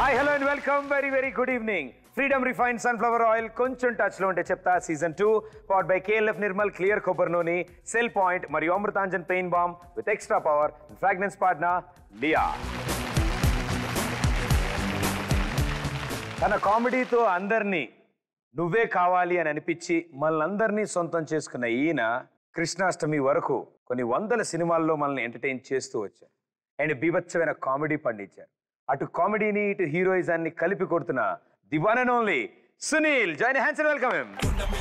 Hi hello and welcome very very good evening freedom refined sunflower oil కొంచెం touch లో ఉంటే చెప్తా season two powered by K L F Nirmal clear కొబ్బరి నూనె sale point మరియు Amrutanjan pain balm with extra power fragrance partner లియా తన కామెడీతో అందరినీ నువ్వే కావాలి అని అనిపించి మనల్ని సొంతం చేసుకున్న ఈయన కృష్ణాష్టమి వరకు కొన్ని వందల సినిమాల్లో మనల్ని ఎంటర్టైన్ చేస్తూ వచ్చారు అండ్ బీభత్సమైన కామెడీ పండించారు అటు కామెడీని ఇటు హీరోయిజాన్ని కలిపి కొడుతున్న the one and only Sunil join hands welcome him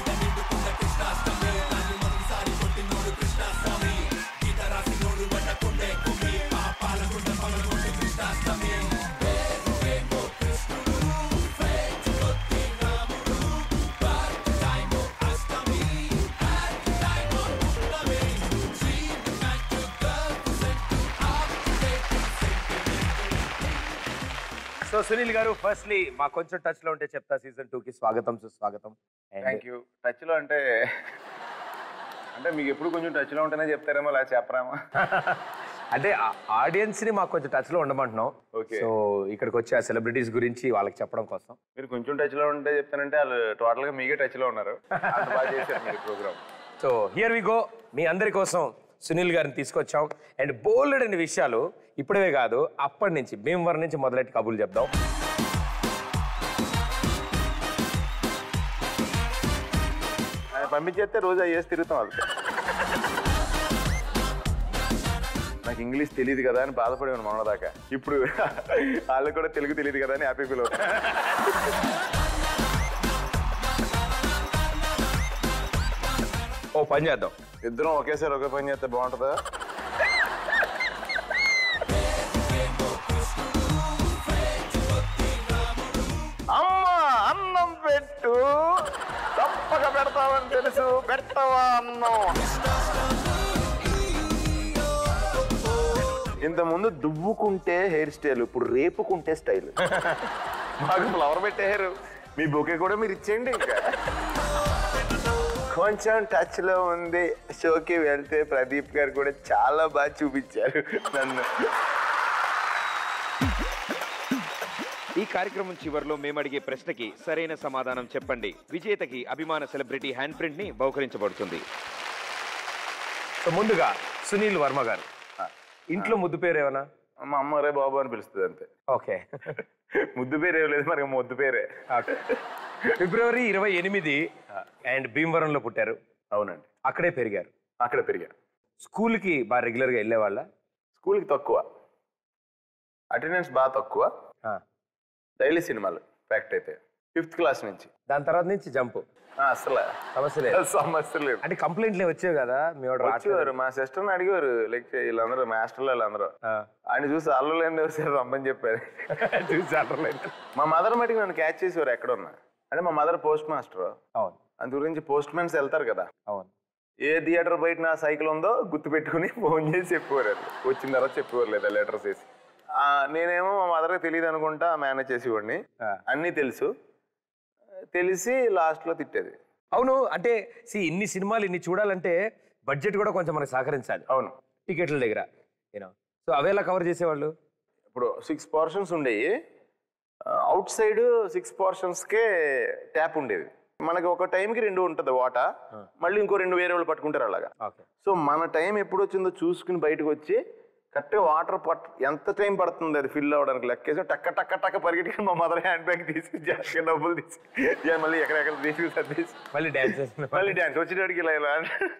so Sunil garu firstly మా కొంచెం టచ్ లో ఉంటే చెప్తా సీజన్ టూ కి స్వాగతం సుస్వాగతం And- థ్యాంక్ యూ టచ్లో అంటే అంటే మీకు ఎప్పుడు కొంచెం టచ్లో ఉంటేనే చెప్తారేమో అలా చెప్పరామా అంటే ఆడియన్స్ ని మాకు కొంచెం టచ్ లో ఉండమంటున్నాం Okay. సో ఇక్కడికి వచ్చి ఆ సెలబ్రిటీస్ గురించి వాళ్ళకి చెప్పడం కోసం మీరు కొంచెం టచ్లో ఉంటే చెప్తానంటే వాళ్ళు టోటల్గా మీకే టచ్లో ఉన్నారు అంత బాగా చేశారు మీరు program so here we go మీ అందరి కోసం సునీల్ గారిని తీసుకొచ్చాం అండ్ బోల్డ్ అనే విషయాలు ఇప్పుడే కాదు అప్పటి నుంచి భీమవరం నుంచి మొదలెట్టి కబుర్లు చెప్దాం ఆయన పంపించేస్తే రోజు అయ్యేసి తిరుగుతాం వాళ్ళకి నాకు ఇంగ్లీష్ తెలియదు కదా అని బాధపడేవాడు మొన్న దాకా ఇప్పుడు వాళ్ళకి కూడా తెలుగు తెలియదు కదా అని హ్యాపీ ఫీల్ అవుతాను ఓ పని చేద్దాం ఇద్దరం ఒకేసారి ఒకే పని చేస్తే బాగుంటుందా అమ్మా అన్నం పెట్టు తప్పక పెడతావని తెలుసు పెట్టవా అన్నం ఇంత ముందు దువ్వుకుంటే హెయిర్ స్టైల్ ఇప్పుడు రేపుకుంటే స్టైల్ మాకు ఫ్లవర్ పెట్టారు మీ బొకే కూడా మీరు ఇచ్చేయండి ఇంకా కొంచెం టచ్ లో ఉంది షోకి వెళ్తే ప్రదీప్ గారు కూడా చాలా బాగా చూపించారు నన్ను ఈ కార్యక్రమం చివరిలో మేము అడిగే ప్రశ్నకి సరైన సమాధానం చెప్పండి విజేతకి అభిమాన సెలబ్రిటీ హ్యాండ్ ప్రింట్ ని బహుకరించబడుతుంది సో ముందుగా సునీల్ వర్మ గారు ఇంట్లో ముద్దు పేరు ఏమన్నా మా అమ్మ రే బాబు అని పిలుస్తుంది అంతే ఓకే ముద్దు పేరు ఏం లేదు మరి ముద్దు పేరే ఫిబ్రవరి ఇరవై ఎనిమిది అండ్ భీమవరంలో పుట్టారు అవునండి అక్కడే పెరిగారు అక్కడ పెరిగా స్కూల్కి బాగా రెగ్యులర్గా వెళ్ళేవాళ్ళ స్కూల్కి తక్కువ అటెండెన్స్ బాగా తక్కువ డైలీ సినిమాలు ఫ్యాక్ట్ అయితే ఫిఫ్త్ క్లాస్ నుంచి దాని తర్వాత నుంచి జంప్ ఆ, అసలు సమస్య లేదు సమస్య లేదు అంటే కంప్లైంట్లు వచ్చేవి కదా మీ వాడు రావట్లేదు. వచ్చేవారు మా సిస్టర్ని అడిగేవారు లైక్ వీళ్ళందరూ మాస్టర్లు వీళ్ళందరూ ఆ. ఆయన చూసి అల్లు లేని సార్ రమ్మని చెప్పారు చూసి అర్థమైంది. మా మదర్ మటుకు నన్ను క్యాచ్ చేసేవారు ఎక్కడున్నా అంటే మా మదర్ పోస్ట్ మాస్టర్ అవును అందు గురించి పోస్ట్ మ్యాన్స్ వెళ్తారు కదా అవును ఏ థియేటర్ బయట నా సైకిల్ ఉందో గుర్తు పెట్టుకుని ఫోన్ చేసి చెప్పేవారు అది. వచ్చిన తర్వాత చెప్పేవారు లేదా లెటర్స్ వేసి ఆ, నేనేమో మా మదర్కి తెలియదు అనుకుంటా మేనేజ్ చేసేవాడిని ఆ. అన్నీ తెలుసు తెలిసి లాస్ట్లో తిట్టేది అవును అంటే సి ఇన్ని సినిమాలు ఇన్ని చూడాలంటే బడ్జెట్ కూడా కొంచెం మనకు సహకరించాలి అవును టికెట్ల దగ్గర యూనో సో అవేలా కవర్ చేసేవాళ్ళు ఇప్పుడు సిక్స్ పోర్షన్స్ ఉండేవి అవుట్ సైడ్ సిక్స్ పోర్షన్స్కే ట్యాప్ ఉండేది మనకి ఒక టైంకి రెండు ఉంటుంది వాట మళ్ళీ ఇంకో రెండు వేరే వాళ్ళు పట్టుకుంటారు అలాగా ఓకే సో మన టైం ఎప్పుడు వచ్చిందో చూసుకుని బయటకు వచ్చి కరెక్ట్గా వాటర్ పట్ ఎంత టైం పడుతుంది అది ఫిల్ అవ్వడానికి లెక్కేసి టక్క టక్క టక్క పరిగెట్టుకుని మా మదర్ హ్యాండ్ బ్యాగ్ తీసి జాస్తి డబ్బులు తీసి ఇక మళ్ళీ ఎక్కడెక్కడ తీసి సర్దేసి మళ్ళీ డాన్స్ చేసిన మళ్ళీ డ్యాన్స్ వచ్చేటడికి ఇలా ఇలా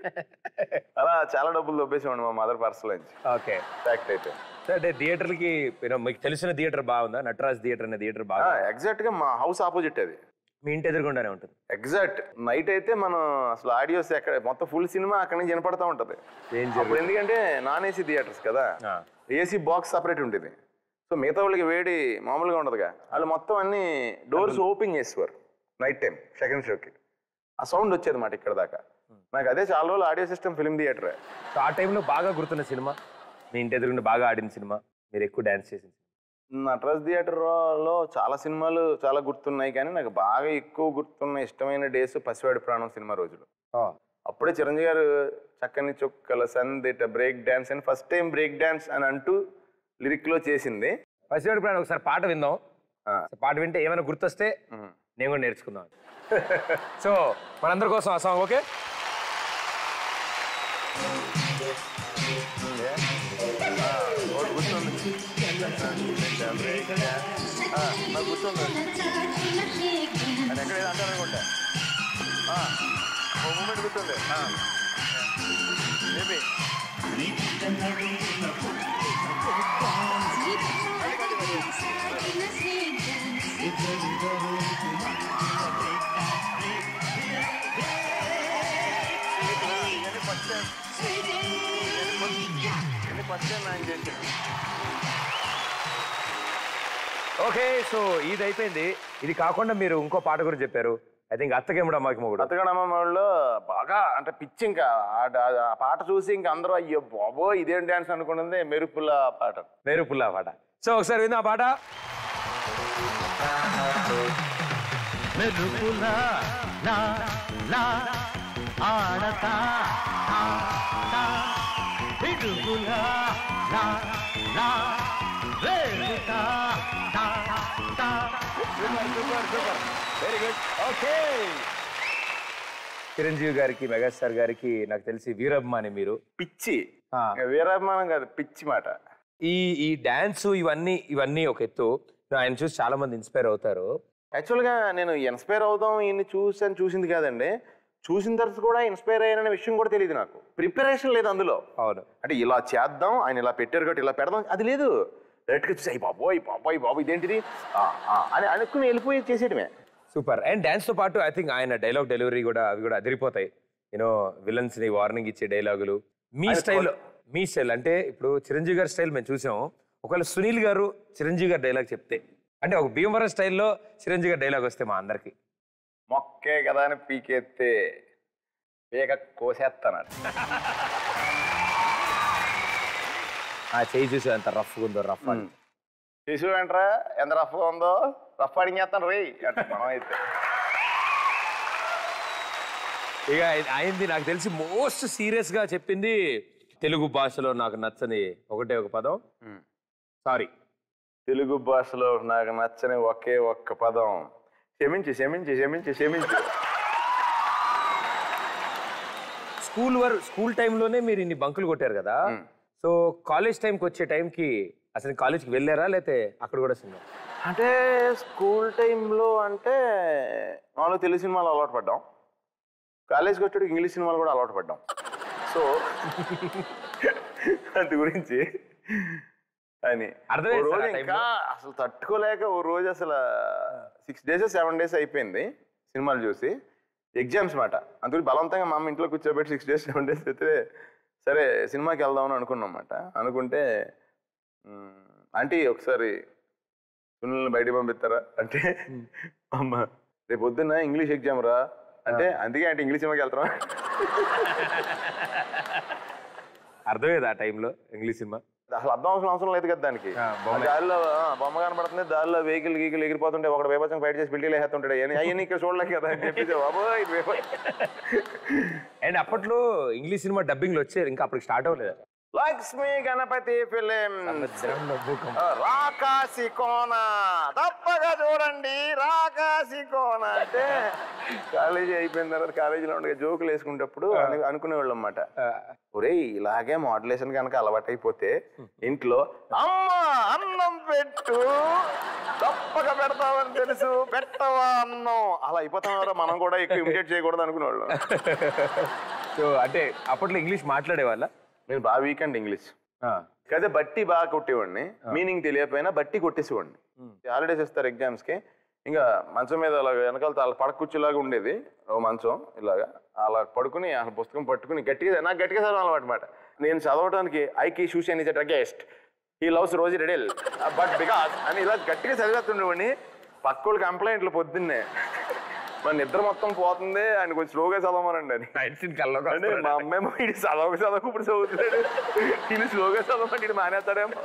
అలా చాలా డబ్బులు దొబ్బేసేవాడు మా మదర్ పర్సల్ నుంచి ఓకే ఫ్యాక్ట్ అయితే సో అంటే థియేటర్లకి యూనో మీకు తెలిసిన థియేటర్ బాగుందా నటరాజ్ థియేటర్ అనే థియేటర్ బాగా ఎగ్జాక్ట్ గా మా హౌస్ ఆపోజిట్ అది మీ ఇంటి ఎదురుగుండానే ఉంటుంది ఎగ్జాక్ట్ నైట్ అయితే మనం అసలు ఆడియోస్ ఎక్కడ మొత్తం ఫుల్ సినిమా అక్కడి నుంచి వినపడతా ఉంటది ఏం అప్పుడు ఎందుకంటే నాన్ ఏసీ థియేటర్స్ కదా ఆ. ఏసీ బాక్స్ సపరేట్ ఉండేది సో మిగతా వాళ్ళకి వేడి మామూలుగా ఉండదుగా వాళ్ళు మొత్తం అన్ని డోర్స్ ఓపెన్ చేసేవారు నైట్ టైం సెకండ్ షోకి ఆ సౌండ్ వచ్చేది మాట ఇక్కడ దాకా నాకు అదే చాలా రోజులు audio system film theatre so ఆ టైంలో బాగా గుర్తున్న సినిమా మీ ఇంటి ఎదురుగుండా బాగా ఆడిన సినిమా మీరు ఎక్కువ డాన్స్ చేసిన సినిమా నటరాజ్ థియేటర్లో చాలా సినిమాలు చాలా గుర్తున్నాయి కానీ నాకు బాగా ఎక్కువ గుర్తున్న ఇష్టమైన డేస్ పసివాడి ప్రాణం సినిమా రోజులు అప్పుడే చిరంజీవి గారు చక్కని చుక్కల సందిట బ్రేక్ డాన్స్ అని ఫస్ట్ టైం బ్రేక్ డాన్స్ అని అంటూ లిరిక్ లో చేసింది పసివాడి ప్రాణం ఒకసారి పాట విందాం ఆ. సో పాట వింటే ఏమైనా గుర్తొస్తే మ్మ్. నేను కూడా నేర్చుకుందాం సో మనందరి కోసం ఆ సాంగ్ ఓకే ఒకటి గుర్తుంది ఆ, నాకు గుర్తుంది అది ఎక్కడ ఏదో అంటారు అనుకుంటా ఆ, ఓ మూమెంట్ గుర్తుంది మేబీ ఫస్ట్ టైం ఆయన చేసాను ఓకే సో ఇది అయిపోయింది ఇది కాకుండా మీరు ఇంకో పాట గురించి చెప్పారు ఐ థింక్ అత్తకేముడు అమ్మాకి మొగుడు బతకడమ్మ వాళ్ళు బాగా అంటే పిచ్చి ఇంకా ఆ- ఆ- ఆ పాట చూసి ఇంకా అందరూ అయ్యో బాబో ఇదేం డాన్స్ అనుకున్నది మెరుపుల పాట వేరు పుల్లా పాట సో ఒకసారి విందాం ఆ పాట మెరుపులా నా నా ఆడతా ఆ, తా. పిడుగులా నా నా వేడుతా తా, తా. వెరీ గుడ్ ఓకే చిరంజీవి గారికి మెగాస్టార్ గారికి నాకు తెలిసి వీరభిమాని మీరు పిచ్చి ఆ. వీరాభిమానం కాదు పిచ్చి మాట ఈ ఈ డాన్స్ ఇవన్నీ ఇవన్నీ ఒక ఎత్తు ఆయన చూసి చాలా మంది ఇన్స్పైర్ అవుతారు యాక్చువల్గా నేను ఇన్స్పైర్ అవుదాం ఈయన్ని చూసాను చూసింది కాదండి చూసిన తర్వాత కూడా ఇన్స్పైర్ అయ్యాననే విషయం కూడా తెలియదు నాకు ప్రిపరేషన్ లేదు అందులో అవును అంటే ఇలా చేద్దాం ఆయన ఇలా పెట్టారు కాబట్టి ఇలా పెడదాం అది లేదు డైరెక్ట్గా చూసి అయ్యి బాబోయ్ బాబోయ్ బాబు ఇదేంటిది ఆ, ఆ, అని అనుకుని వెళ్ళిపోయి చేసేయడమే సూపర్ అండ్ డాన్స్ తో పాటు ఐ థింక్ ఆయన డైలాగ్ డెలివరీ కూడా అవి కూడా అదిరిపోతాయి యూనో విలన్స్ ని వార్నింగ్ ఇచ్చే డైలాగులు మీ ఆయన స్టైల్ మీ స్టైల్ అంటే ఇప్పుడు చిరంజీవి గారి స్టైల్ మేము చూసాం ఒకవేళ సునీల్ గారు చిరంజీవి గారి డైలాగ్ చెప్తే అంటే ఒక భీమవరం స్టైల్లో చిరంజీవి గారి డైలాగ్ వస్తే మా అందరికి మొక్కే కదా అని పీకెత్తే పీక కోసేస్తాను ఆ చేయి చూసి అంత రఫ్ ఉందో రఫ్ అని శిశువు వెంటరా ఎంత రఫ్గా ఉందో రఫ్ అడిగేస్తాను రే అంటే మనం అయితే ఇక ఆయన- ఆయనది నాకు తెలిసి మోస్ట్ సీరియస్ గా చెప్పింది తెలుగు భాషలో నాకు నచ్చని ఒకటే ఒక పదం సారీ తెలుగు భాషలో నాకు నచ్చని ఒకే ఒక్క పదం క్షమించి క్షమించి క్షమించి క్షమించి స్కూల్ వర్ స్కూల్ టైంలోనే మీరు ఇన్ని బంకులు కొట్టారు కదా సో కాలేజ్ టైంకి వచ్చే టైంకి అసలు కాలేజ్కి వెళ్ళారా లేకపోతే అక్కడ కూడా సినిమా అంటే స్కూల్ టైంలో అంటే మామూలుగా తెలుగు సినిమాలు అలవాటు పడ్డాం కాలేజ్కి వచ్చేటికి ఇంగ్లీష్ సినిమాలు కూడా అలవాటు పడ్డాం సో అందు గురించి అని అర్థమైంది ఓ సార్ రోజు ఆ ఇంకా అసలు తట్టుకోలేక ఓ రోజు అసలు సిక్స్ డేస్ సెవెన్ డేస్ అయిపోయింది సినిమాలు చూసి ఎగ్జామ్స్ మాట అందుకని బలవంతంగా మా అమ్మ ఇంట్లో కూర్చోబెట్టి సిక్స్ డేస్ సెవెన్ డేస్ అయితే సరే సినిమాకి వెళ్దామని అనుకున్నాం అన్నమాట అనుకుంటే ఆంటీ ఒకసారి సునీల్ని బయటికి పంపిస్తారా అంటే అమ్మ రేపు పొద్దున్న ఇంగ్లీష్ ఎగ్జామ్ రా అంటే అందుకే అంటే ఇంగ్లీష్ సినిమాకి వెళ్తారా అర్థమయ్యేది ఆ టైంలో ఇంగ్లీష్ సినిమా అసలు అర్థం అవసరం అవసరం లేదు కదా దానికి ఆ, బొమ్మ. ఆ దారిలో ఆ, బొమ్మ కనపడుతుంది దారిలో వెహికల్ గీకిల్ ఎగిరిపోతుంటే ఒకటి వేపచం ఫైట్ చేసి బిల్డీలు వేస్తుంటాడు అవన్నీ ఇక్కడ చూడలేక కదా అని చెప్పేసి బాబోయ్ ఇది వేప అండ్ అప్పట్లో ఇంగ్లీష్ సినిమా డబ్బింగ్లు వచ్చారు ఇంకా అప్పటికి స్టార్ట్ అవ్వలేదు లక్ష్మీ గణపతి ఫిలిం రాకాసి కోన తప్పగా చూడండి రాకాసి కోన అంటే కాలేజీ అయిపోయిన తర్వాత కాలేజీలో ఉండే జోకులు వేసుకునేటప్పుడు అను- అనుకునేవాళ్ళు అన్నమాట ఒరేయ్ ఇలాగే మోడలేషన్ కనుక అలవాటైపోతే ఇంట్లో అమ్మ అన్నం పెట్టు తప్పక పెడతావని తెలుసు పెట్టవా అన్నం అలా అయిపోతాం మనం కూడా ఎక్కువ ఇమిటేట్ చేయకూడదు అనుకునేవాళ్ళం సో అంటే అప్పట్లో ఇంగ్లీష్ మాట్లాడే వాళ్ళ నేను బాగా వీక్ అండి ఇంగ్లీష్ కదా బట్టి బాగా కొట్టేవాడిని మీనింగ్ తెలియకపోయినా బట్టి కొట్టేసేవాడిని హాలిడేస్ ఇస్తారు ఎగ్జామ్స్ కి ఇంకా మంచం మీద అలా వెనకాల అలా పడక కూర్చోలాగా ఉండేది ఓ మంచం ఇలాగా అలా పడుకుని ఆ పుస్తకం పట్టుకుని గట్టిగా నాకు గట్టిగా చదవాలి అన్నమాట నేను చదవడానికి ఐకి షూషన్ ఇస్ గెస్ట్ ఈ లవ్స్ రోజు రెడెల్ బట్ బికాస్ అని ఇలా గట్టిగా చదివేస్తుండేవాడిని పక్కోళ్ళు కంప్లైంట్లు పొద్దున్నే మన నిద్ర మొత్తం పోతుంది ఆయన కొంచెం స్లోగా చదవమనండి అని అంటే మా అమ్మేమో ఇది చదవక చదవక ఇప్పుడు చదువుతున్నాడు ఇది స్లోగా చదవమంటే ఇది మానేస్తాడేమో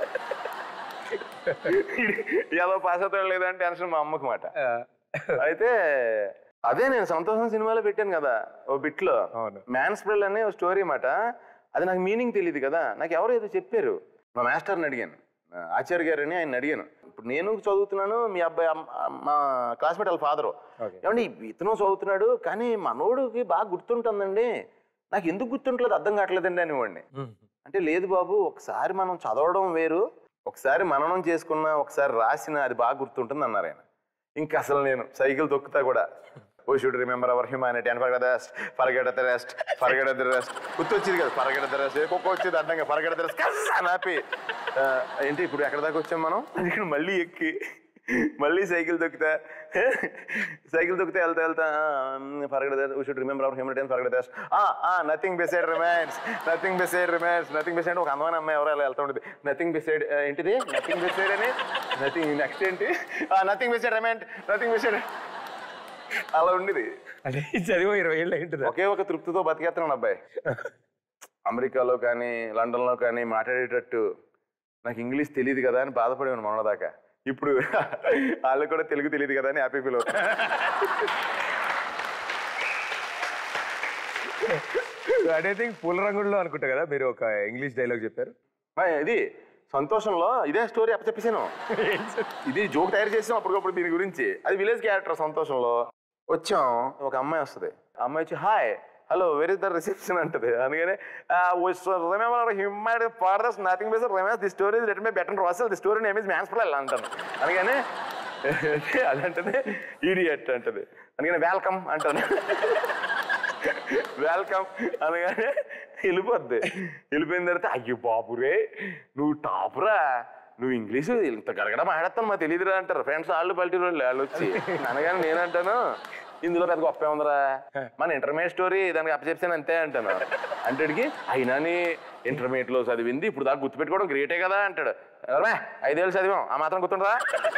ఈడు ఏదో పాస్ అవుతాడు లేదని టెన్షన్ మా అమ్మకి మాట అయితే అదే నేను సంతోషం సినిమాలో పెట్టాను కదా ఓ బిట్లో అవును. మ్యాన్ స్ప్రెల్ అనే ఓ స్టోరీ మాట అది నాకు మీనింగ్ తెలియదు కదా నాకు ఎవరో ఏదో చెప్పారు మా మాస్టర్ని అడిగాను ఆ, ఆచార్య గారని ఆయన అడిగాను ఇప్పుడు నేను చదువుతున్నాను మీ అబ్బాయి అమ్మ- మా క్లాస్మేట్ వాళ్ళ ఫాదరు Okay. ఏమండి ఇతను చదువుతున్నాడు కానీ మనోడికి బాగా గుర్తుంటుందండి నాకు ఎందుకు గుర్తుంటలేదు అర్థం కావట్లేదండి అనేవాడిని అంటే లేదు బాబు ఒకసారి మనం చదవడం వేరు ఒకసారి మననం చేసుకున్న ఒకసారి రాసిన అది బాగా గుర్తుంటుంది అన్నారు ఆయన ఇంకా అసలు నేను సైకిల్ తొక్కుతా కూడా ఓ should remember our humanity and forget the rest forget the rest forget the rest గుర్తొచ్చింది కదా ఫర్గెట్ ద రెస్ట్ ఏ కుక్క వచ్చేది అడ్డంగా ఫర్గెట్ ద రెస్ట్ హ్యాపీ ఏంటి ఇప్పుడు ఎక్కడ దాకా వచ్చాం మనం ఇక్కడ మళ్ళీ ఎక్కి మళ్ళీ సైకిల్ తొక్కుతా సైకిల్ తొక్కితే వెళ్తా వెళ్తా forget we should remember our humanity and forget the rest nothing beside remains nothing beside remains nothing beside ఒక అందమైన అమ్మాయి ఎవరో అలా వెళ్తా ఉంటుంది నథింగ్ బిసైడ్ ఏంటిది నథింగ్ బిసైడ్ అని నథింగ్ నెక్స్ట్ ఏంటి nothing beside remind nothing beside అలా ఉండేది అంటే ఇది చదివో ఇరవై ఏళ్ళు అయింటుందా ఒకే ఒక తృప్తితో బతికేస్తున్నాను అబ్బాయి అమెరికాలో కానీ లండన్లో కానీ మాట్లాడేటట్టు నాకు ఇంగ్లీష్ తెలియదు కదా అని బాధపడేవాను మొన్నదాకా ఇప్పుడు వాళ్ళకి కూడా తెలుగు తెలియదు కదా అని హ్యాపీ ఫీల్ అవుతాను ఐ థింక్ పూల రంగుల్లో అనుకుంటా కదా మీరు ఒక ఇంగ్లీష్ డైలాగ్ చెప్పారు ఆ, ఇది సంతోషంలో ఇదే స్టోరీ అప్పచెప్పేసాను ఇది జోక్ తయారు చేసాం అప్పటికప్పుడు దీని గురించి అది విలేజ్ క్యారెక్టర్ సంతోషంలో వచ్చాం ఒక అమ్మాయి వస్తుంది ఆ అమ్మాయి వచ్చి hi hello where is the reception అంటది అందుకని రిమెంబర్ హిమ్మైడ్ fathers nothing base remember the story let me better రాసల్ ది స్టోరీ నేమ్ ఇస్ మ్యాన్స్ ప్లల్ అంటాను అందుకని అదంటది ఈడియట్ అంటది అందుకని వెల్కమ్ అంటాను వెల్కమ్ అనగానే వెళ్ళిపోద్ది వెళ్ళిపోయిన తర్వాత అయ్యో బాబురే నువ్వు టాపురా నువ్వు ఇంగ్లీషు ఇంత గడగడ మాట్లాడతాను మా తెలియదురా అంటారు ఫ్రెండ్స్ వాళ్ళు పల్టీ వాళ్ళు వాళ్ళు వచ్చి అనగానే నేనంటాను ఇందులో పెద్ద గొప్ప ఉందిరా మన ఇంటర్మీడియట్ స్టోరీ దానికి అప్పచెప్పాను అంతే అంటాను అంటేడికి అయినా నీ ఇంటర్మీడియట్ లో చదివింది ఇప్పుడు దాకా గుర్తుపెట్టుకోవడం గ్రేటే కదా అంటాడు ఎవరమే ఐదేళ్ళు చదివాం ఆ మాత్రం గుర్తుండదా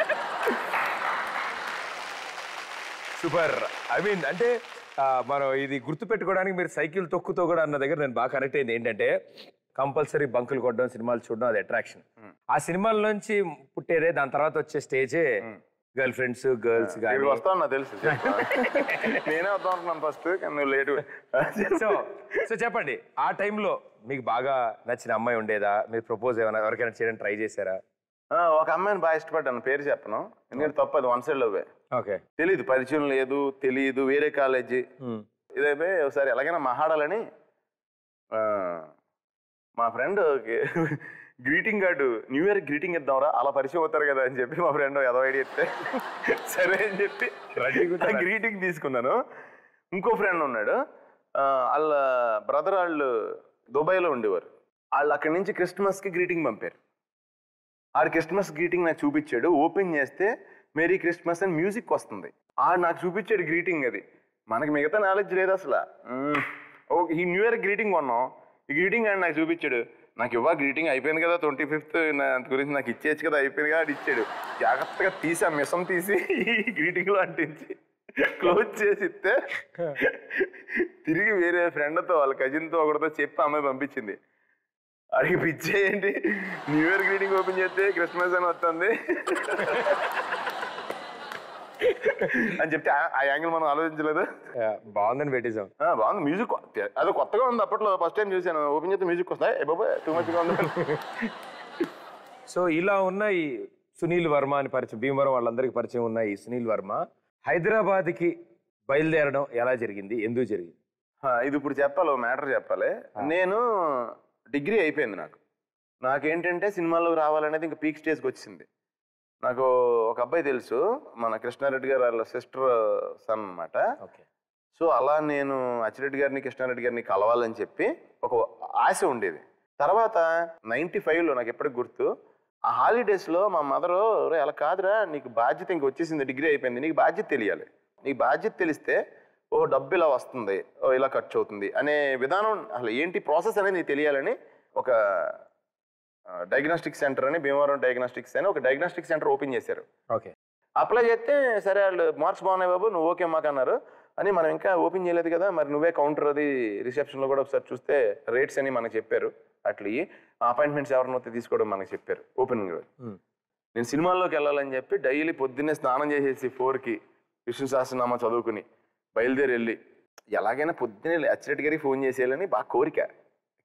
సూపర్ ఐ మీన్ అంటే ఆ, మనం ఇది గుర్తు పెట్టుకోవడానికి మీరు సైకిల్ తొక్కుతో కూడా అన్న దగ్గర నేను బాగా కనెక్ట్ అయింది ఏంటంటే కంపల్సరీ బంకులు కొట్టడం సినిమాలు చూడడం అది అట్రాక్షన్ ఆ సినిమాల నుంచి పుట్టేదే దాని తర్వాత వచ్చే స్టేజే గర్ల్ ఫ్రెండ్స్ గర్ల్స్ ఇవి కానీ వస్తావు నాకు తెలుసు నేనే వద్దాం అనుకున్నాను ఫస్ట్ కానీ నువ్వు లేటు సో సో చెప్పండి ఆ టైంలో మీకు బాగా నచ్చిన అమ్మాయి ఉండేదా మీరు ప్రపోజ్ ఏమైనా ఎవరికైనా చేయడం ట్రై చేశారా ఆ, ఒక అమ్మాయిని బాగా ఇష్టపడ్డాను పేరు చెప్పను ఎందుకంటే తప్పు అది వన్ సైడ్ లవ్వే ఓకే తెలియదు పరిచయం లేదు తెలియదు వేరే కాలేజీ ఇదైతే ఒకసారి ఎలాగైనా మహాడాలని ఆ, మా friend greeting card new year greeting ఇద్దాంరా అలా పరిచయం అవుతారు కదా అని చెప్పి మా ఫ్రెండ్ ఏదో ఐడియా ఇస్తే సరే అని చెప్పి గ్రీటింగ్ తీసుకున్నాను ఇంకో ఫ్రెండ్ ఉన్నాడు ఆ, వాళ్ళ బ్రదర్ వాళ్ళు దుబాయ్లో ఉండేవారు వాళ్ళు అక్కడి నుంచి క్రిస్మస్కి గ్రీటింగ్ పంపారు ఆడు క్రిస్మస్ గ్రీటింగ్ నాకు చూపించాడు ఓపెన్ చేస్తే మేరీ క్రిస్మస్ అని మ్యూజిక్ వస్తుంది ఆడు నాకు చూపించాడు గ్రీటింగ్ అది మనకి మిగతా నాలెడ్జ్ లేదు అసలు మ్మ్. ఓకే ఈ న్యూ ఇయర్ గ్రీటింగ్ కొన్నాం ఈ గ్రీటింగ్ అని నాకు చూపించాడు నాకు ఇవ్వ గ్రీటింగ్ అయిపోయింది కదా ట్వంటీ ఫిఫ్త్ గురించి నాకు ఇచ్చేయచ్చు కదా అయిపోయింది కదా అది ఇచ్చాడు జాగ్రత్తగా తీసి ఆ మిసం తీసి ఈ గ్రీటింగ్లో అంటించి క్లోజ్ చేసి ఇస్తే తిరిగి వేరే ఫ్రెండ్తో వాళ్ళ కజిన్తో ఒకటితో చెప్పి ఆ అమ్మాయి పంపించింది అడిగి పిచ్చే ఏంటి న్యూ ఇయర్ గ్రీటింగ్ ఓపెన్ చేస్తే క్రిస్మస్ అని వస్తుంది అని చెప్తే ఆ- ఆ యాంగిల్ మనం ఆలోచించలేదు బాగుందని పెట్టేసాం ఆ, బాగుంది మ్యూజిక్ అది కొత్తగా ఉంది అప్పట్లో ఫస్ట్ టైం చూసాను ఓపెన్ చేస్తే మ్యూజిక్ వస్తాయి ఏ బాబా టూ మచ్గా ఉంది సో ఇలా ఉన్న ఈ సునీల్ వర్మ అని పరిచయం భీమవరం వాళ్ళందరికీ పరిచయం ఉన్న ఈ సునీల్ వర్మ హైదరాబాద్కి బయలుదేరడం ఎలా జరిగింది ఎందుకు జరిగింది ఆ, ఇది ఇప్పుడు చెప్పాలి మ్యాటర్ చెప్పాలి నేను డిగ్రీ అయిపోయింది నాకు నాకేంటంటే సినిమాలోకి రావాలనేది ఇంకా పీక్ స్టేజ్కి వచ్చింది నాకు ఒక అబ్బాయి తెలుసు మన కృష్ణారెడ్డి గారు వాళ్ళ సిస్టర్ సన్ అన్నమాట ఓకే సో అలా నేను అచ్చిరెడ్డి గారిని కృష్ణారెడ్డి గారిని కలవాలని చెప్పి ఒక ఆశ ఉండేది తర్వాత నైంటీ ఫైవ్లో నాకు ఎప్పటికి గుర్తు ఆ హాలిడేస్లో మా మదరు "ఒరేయ్, అలా కాదురా నీకు బాధ్యత ఇంక వచ్చేసింది డిగ్రీ అయిపోయింది నీకు బాధ్యత తెలియాలి నీకు బాధ్యత తెలిస్తే ఓ డబ్బు ఇలా వస్తుంది ఓ ఇలా ఖర్చు అవుతుంది అనే విధానం అసలు ఏంటి ప్రాసెస్ అనేది నీకు తెలియాలని ఒక డయాగ్నోస్టిక్ సెంటర్ అని భీమవరం డయాగ్నోస్టిక్స్ అని ఒక డయాగ్నోస్టిక్ సెంటర్ ఓపెన్ చేశారు ఓకే అప్లై చేస్తే సరే వాళ్ళు మార్క్స్ బాగున్నాయి బాబు నువ్వు ఓకే మాకు అన్నారు అని మనం ఇంకా ఓపెన్ చేయలేదు కదా మరి నువ్వే కౌంటర్ అది రిసెప్షన్లో కూడా ఒకసారి చూస్తే రేట్స్ అని మనకు చెప్పారు అట్లా అపాయింట్మెంట్స్ ఎవరినైతే తీసుకోవడం మనకు చెప్పారు ఓపెనింగ్ రోజు Hmm. నేను సినిమాల్లోకి వెళ్ళాలని చెప్పి డైలీ పొద్దున్నే స్నానం చేసేసి ఫోర్కి విష్ణు సహస్రనామా చదువుకుని బయలుదేరి వెళ్ళి ఎలాగైనా పొద్దున్నే అచ్చిరెడ్డి గారికి ఫోన్ చేసేయాలని బాగా కోరిక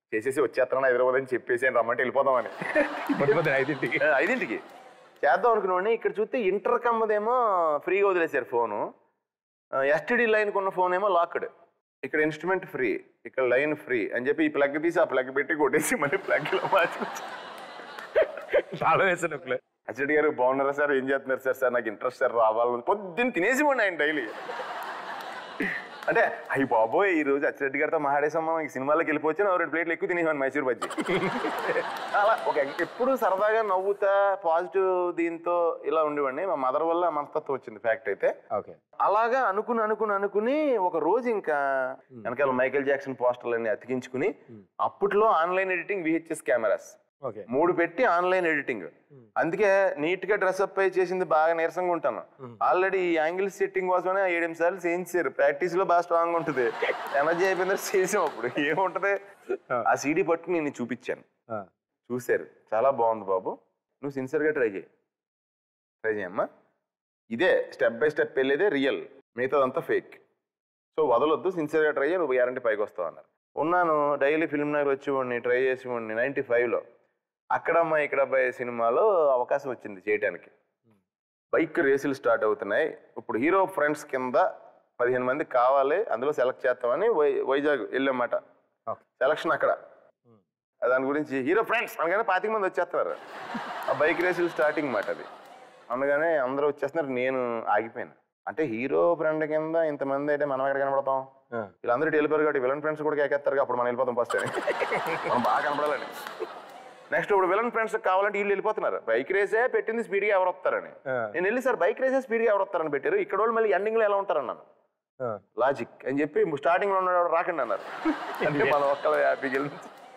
చేసేసి వచ్చేస్తాను హైదరాబాద్ అని చెప్పేసి అని రమ్మంటే వెళ్ళిపోదామని పొద్దున ఐదింటికి ఆ, ఐదింటికి చేద్దాం అనుకున్నాను ఇక్కడ చూస్తే ఇంటర్ కమ్మదేమో ఫ్రీగా వదిలేశారు ఫోను ఎస్టీడీ లైన్ కొన్న ఫోన్ ఏమో లాక్డ్ ఇక్కడ ఇన్స్ట్రుమెంట్ ఫ్రీ ఇక్కడ లైన్ ఫ్రీ అని చెప్పి ఈ ప్లగ్ తీసి ఆ ప్లగ్ పెట్టి కొట్టేసి మళ్ళీ ప్లగ్ లో మార్చుకొచ్చి చాలా వేసాను అచ్చడి గారు బాగున్నారా సార్ ఏం చేస్తున్నారు సార్ సార్ నాకు ఇంట్రెస్ట్ సార్ రావాలి పొద్దున్న తినేసి ఉండి ఆయన డైలీ అంటే అయ్యి బాబోయ్ ఈ రోజు అచ్చిరెడ్డి గారితో మాట్లాడేసాం ఈ సినిమాలోకి వెళ్ళిపోవచ్చు నా రెండు ప్లేట్లు ఎక్కువ తినేసాను మైసూర్ బజ్జీ అలా ఒక ఎప్పుడు సరదాగా నవ్వుతా పాజిటివ్ దీంతో ఇలా ఉండేవాడిని మా మదర్ వల్ల మనస్తత్వం వచ్చింది ఫ్యాక్ట్ అయితే ఓకే అలాగా అనుకుని అనుకుని అనుకుని ఒక రోజు ఇంకా వెనకాల మైకేల్ జాక్సన్ పోస్టర్లన్నీ అతికించుకుని అప్పట్లో online editing V H S cameras okay మూడు పెట్టి ఆన్లైన్ ఎడిటింగ్ అందుకే నీట్ గా డ్రెస్అప్ అయి చేసింది బాగా నీరసంగా ఉంటాను ఆల్రెడీ ఈ యాంగిల్ సెట్టింగ్ కోసమనే ఏడెనిమిది సార్లు చేయించారు ప్రాక్టీస్ లో బాగా స్ట్రాంగ్ ఉంటుంది ఎనర్జీ అయిపోయింది చేసాం అప్పుడు ఏముంటది ఆ సీడీ పట్టు నేను చూపించాను చూశారు చాలా బాగుంది బాబు నువ్వు సిన్సియర్గా ట్రై చేయి ట్రై చేయమ్మా ఇదే స్టెప్ బై స్టెప్ వెళ్ళేదే రియల్ మిగతాదంతా ఫేక్ సో వదలొద్దు సిన్సియర్గా ట్రై చేయి నువ్వు గ్యారంటీ పైకి వస్తావు అన్నారు ఉన్నాను డైలీ ఫిల్మ్ నగర్ వచ్చి ఉండి ట్రై చేసి ఉండి నైంటీ ఫైవ్లో అక్కడమ్మ ఇక్కడ అబ్బాయి సినిమాలో అవకాశం వచ్చింది చేయడానికి బైక్ రేసులు స్టార్ట్ అవుతున్నాయి ఇప్పుడు హీరో ఫ్రెండ్స్ కింద పదిహేను మంది కావాలి అందులో సెలెక్ట్ చేస్తామని వై వైజాగ్ వెళ్ళామాట Okay. సెలక్షన్ అక్కడ దాని గురించి హీరో ఫ్రెండ్స్ అనగానే పాతిక మంది వచ్చేస్తున్నారు ఆ బైక్ రేసులు స్టార్టింగ్ మాట అది అనగానే అందరూ వచ్చేస్తున్నారు నేను ఆగిపోయాను అంటే హీరో ఫ్రెండ్ కింద ఇంతమంది అయితే మనం ఎక్కడ కనపడతాం వీళ్ళందరూ ఇటు వెళ్ళిపోయారు కాబట్టి విలన్ ఫ్రెండ్స్ కూడా కేకేస్తారు అప్పుడు మనం వెళ్ళిపోతాం ఫస్ట్ అని మనం బాగా కనపడాలని నెక్స్ట్ ఇప్పుడు విలన్ ఫ్రెండ్స్ కావాలంటే వీళ్ళు వెళ్ళిపోతున్నారు బైక్ రేసే పెట్టింది స్పీడ్గా ఎవరు వస్తారని నేను వెళ్ళి సార్ బైక్ రేసే స్పీడ్గా ఎవరు వస్తారని పెట్టారు ఇక్కడ వాళ్ళు మళ్ళీ ఎండింగ్లో ఎలా ఉంటారన్నాను లాజిక్ అని చెప్పి స్టార్టింగ్ లో ఉన్నాడు రాకండి అన్నారు అంటే మన ఒక్కల హ్యాపీకి వెళ్ళి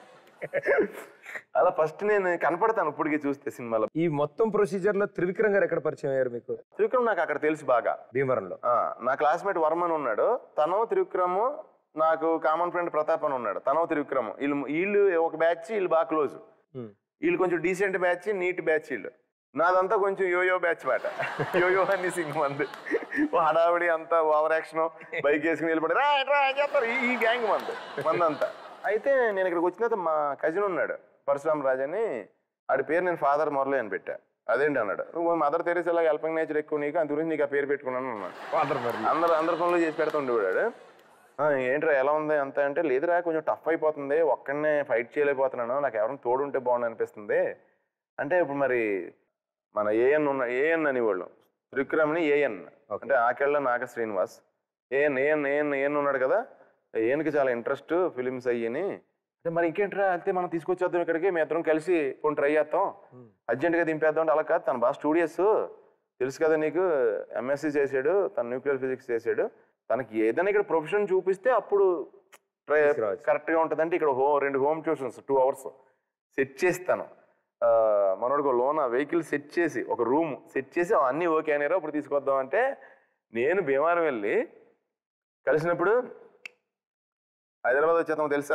అలా ఫస్ట్ నేను కనపడతాను ఇప్పటికి చూస్తే సినిమాలో ఈ మొత్తం ప్రొసీజర్ లో త్రివిక్రమ్ గారు ఎక్కడ పరిచయం అయ్యారు మీకు త్రివిక్రమ్ నాకు అక్కడ తెలుసు బాగా భీమవరంలో ఆ, నా క్లాస్మేట్ వర్మన్ ఉన్నాడు తను త్రివిక్రమ్ నాకు కామన్ ఫ్రెండ్ ప్రతాప్ అని ఉన్నాడు తను త్రివిక్రమ్ వీళ్ళు వీళ్ళు ఒక బ్యాచ్ వీళ్ళు బాగా క్లోజ్ వీళ్ళు కొంచెం డీసెంట్ బ్యాచ్ నీట్ బ్యాచ్ వీళ్ళు నాదంతా కొంచెం యోయో బ్యాచ్ మాట యోయో అని సింగ్ మంది ఓ హడావిడి అంతా ఓవర్ యాక్షన్ బైక్ వేసుకుని వెళ్ళిపడి రా రా అని చెప్తారు ఈ- ఈ గ్యాంగ్ మంది మందంతా అయితే నేను ఇక్కడికి వచ్చిన తర్వాత మా కజిన్ ఉన్నాడు పరశురామ్ రాజ్ అని ఆడి పేరు నేను ఫాదర్ మురళి అని పెట్టా అదేంటి అన్నాడు నువ్వు మదర్ తెరీసేలా హెల్పింగ్ నేచర్ ఎక్కువ నీకు అందు గురించి నీకు ఆ పేరు పెట్టుకున్నాను అన్నాడు అందరు అందరు పనులు చేసి పెడుతుండేవాడు "ఆ, ఏంట్రా ఎలా ఉంది అంత అంటే లేదురా కొంచెం టఫ్ అయిపోతుంది ఒక్కడనే ఫైట్ చేయలేకపోతున్నాను నాకు ఎవరైనా తోడు ఉంటే బాగుండు అనిపిస్తుంది అంటే ఇప్పుడు మరి మన ఏఎన్ ఉన్న ఏఎన్ అనేవాళ్ళు త్రివిక్రమ్ని ఏఎన్ అంటే Akella Naga Srinivas A N A N A N A N ఉన్నాడు కదా ఏఎన్కి చాలా ఇంట్రెస్ట్ ఫిలిమ్స్ అయ్యని అంటే మరి ఇంకేంట్రా అయితే మనం తీసుకొచ్చేద్దాం ఇక్కడికి మీ ఇద్దరం కలిసి కొన్ని ట్రై చేస్తాం అర్జెంట్గా దింపేద్దాం అంటే అలా కాదు తను బాగా స్టూడియస్ తెలుసు కదా నీకు ఎంఎస్సి చేసాడు తను న్యూక్లియర్ ఫిజిక్స్ చేసాడు తనకి ఏదైనా ఇక్కడ ప్రొఫెషన్ చూపిస్తే అప్పుడు ట్రై తీసుకురావచ్చు. కరెక్ట్గా ఉంటుంది అంటే ఇక్కడ హో రెండు home tuitions two hours set చేస్తాను ఆ, మనోడికి లోన్ వెహికల్ సెట్ చేసి ఒక రూమ్ సెట్ చేసి అన్నీ ఓకే అనేరా ఇప్పుడు తీసుకొద్దాం అంటే నేను భీమవరం వెళ్ళి కలిసినప్పుడు హైదరాబాద్ వచ్చేద్దాం తెలుసా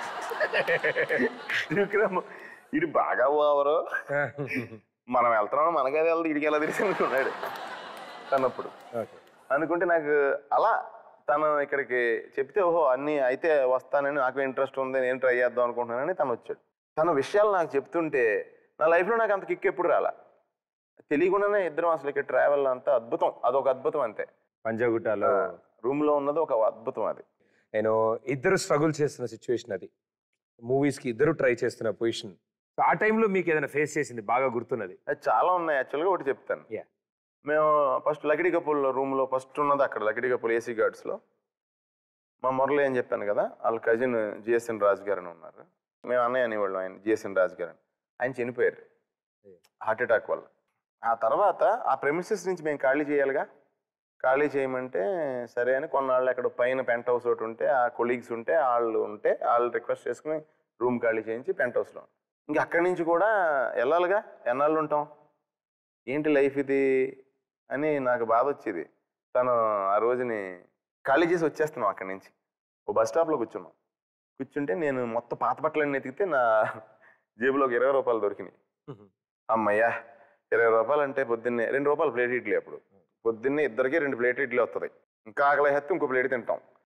విక్రమ్ ఇది బాగా ఓవరు మనం వెళ్తున్నాం మనకే వెళ్తే ఇడికి ఎలా తెలిసి అనుకున్నాడు అన్నప్పుడు అనుకుంటే నాకు అలా తను ఇక్కడికి చెప్తే ఓహో అన్ని అయితే వస్తానని నాకు ఇంట్రెస్ట్ ఉంది నేను ట్రై చేద్దాం అనుకుంటున్నానని తను వచ్చాడు తన విషయాలు నాకు చెప్తుంటే నా లైఫ్లో నాకు అంత కిక్ ఎప్పుడు రాలా తెలియకుండానే ఇద్దరం అసలు ఇక్కడ ట్రావెల్ అంతా అద్భుతం అదొక అద్భుతం అంతే పంజాగుట్టలో రూమ్ లో ఉన్నది ఒక అద్భుతం అది నేను ఇద్దరు స్ట్రగుల్ చేస్తున్న సిచ్యువేషన్ అది మూవీస్ కి ఇద్దరు ట్రై చేస్తున్న పొజిషన్ ఆ టైంలో మీకు ఏదైనా ఫేస్ చేసింది బాగా గుర్తున్నది అది చాలా ఉన్నాయి యాక్చువల్గా ఒకటి చెప్తాను Yeah. మేము ఫస్ట్ లకిడి కపూల్ రూమ్లో ఫస్ట్ ఉన్నది అక్కడ లకిడి కపూల్ ఏసీ గార్డ్స్లో మా మురళి అని చెప్పాను కదా వాళ్ళ కజిన్ జిఎస్ఎన్ రాజు గారు అని ఉన్నారు మేము అన్నయ్య అనేవాళ్ళం ఆయన జిఎస్ఎన్ రాజు గారు అని ఆయన చనిపోయారు హార్ట్ అటాక్ వల్ల ఆ తర్వాత ఆ ప్రెమిసెస్ నుంచి మేము ఖాళీ చేయాలిగా ఖాళీ చేయమంటే సరే అని కొన్నాళ్ళు అక్కడ పైన పెంట్ హౌస్ ఒకటి ఉంటే ఆ కొలీగ్స్ ఉంటే వాళ్ళు ఉంటే వాళ్ళు రిక్వెస్ట్ చేసుకుని రూమ్ ఖాళీ చేయించి పెంట్ హౌస్లో ఇంకా అక్కడి నుంచి కూడా వెళ్ళాలిగా ఎన్నాళ్ళు ఉంటాం ఏంటి లైఫ్ ఇది అని నాకు బాధ వచ్చేది తను ఆ రోజుని ఖాళీ చేసి వచ్చేస్తున్నాం అక్కడి నుంచి ఓ బస్ స్టాప్లో కూర్చున్నాం కూర్చుంటే నేను మొత్తం పాత బట్టలన్నీ ఎతికితే నా జేబులో ఒక ఇరవై రూపాయలు దొరికినాయి అమ్మయ్యా ఇరవై రూపాయలు అంటే పొద్దున్నే రెండు రూపాయలు ప్లేట్ ఇడ్లీ అప్పుడు పొద్దున్నే ఇద్దరికి రెండు ప్లేట్ ఇడ్లీ వస్తుంది ఇంకా ఆకలి హత్తి ఇంకో ప్లేట్ తింటాం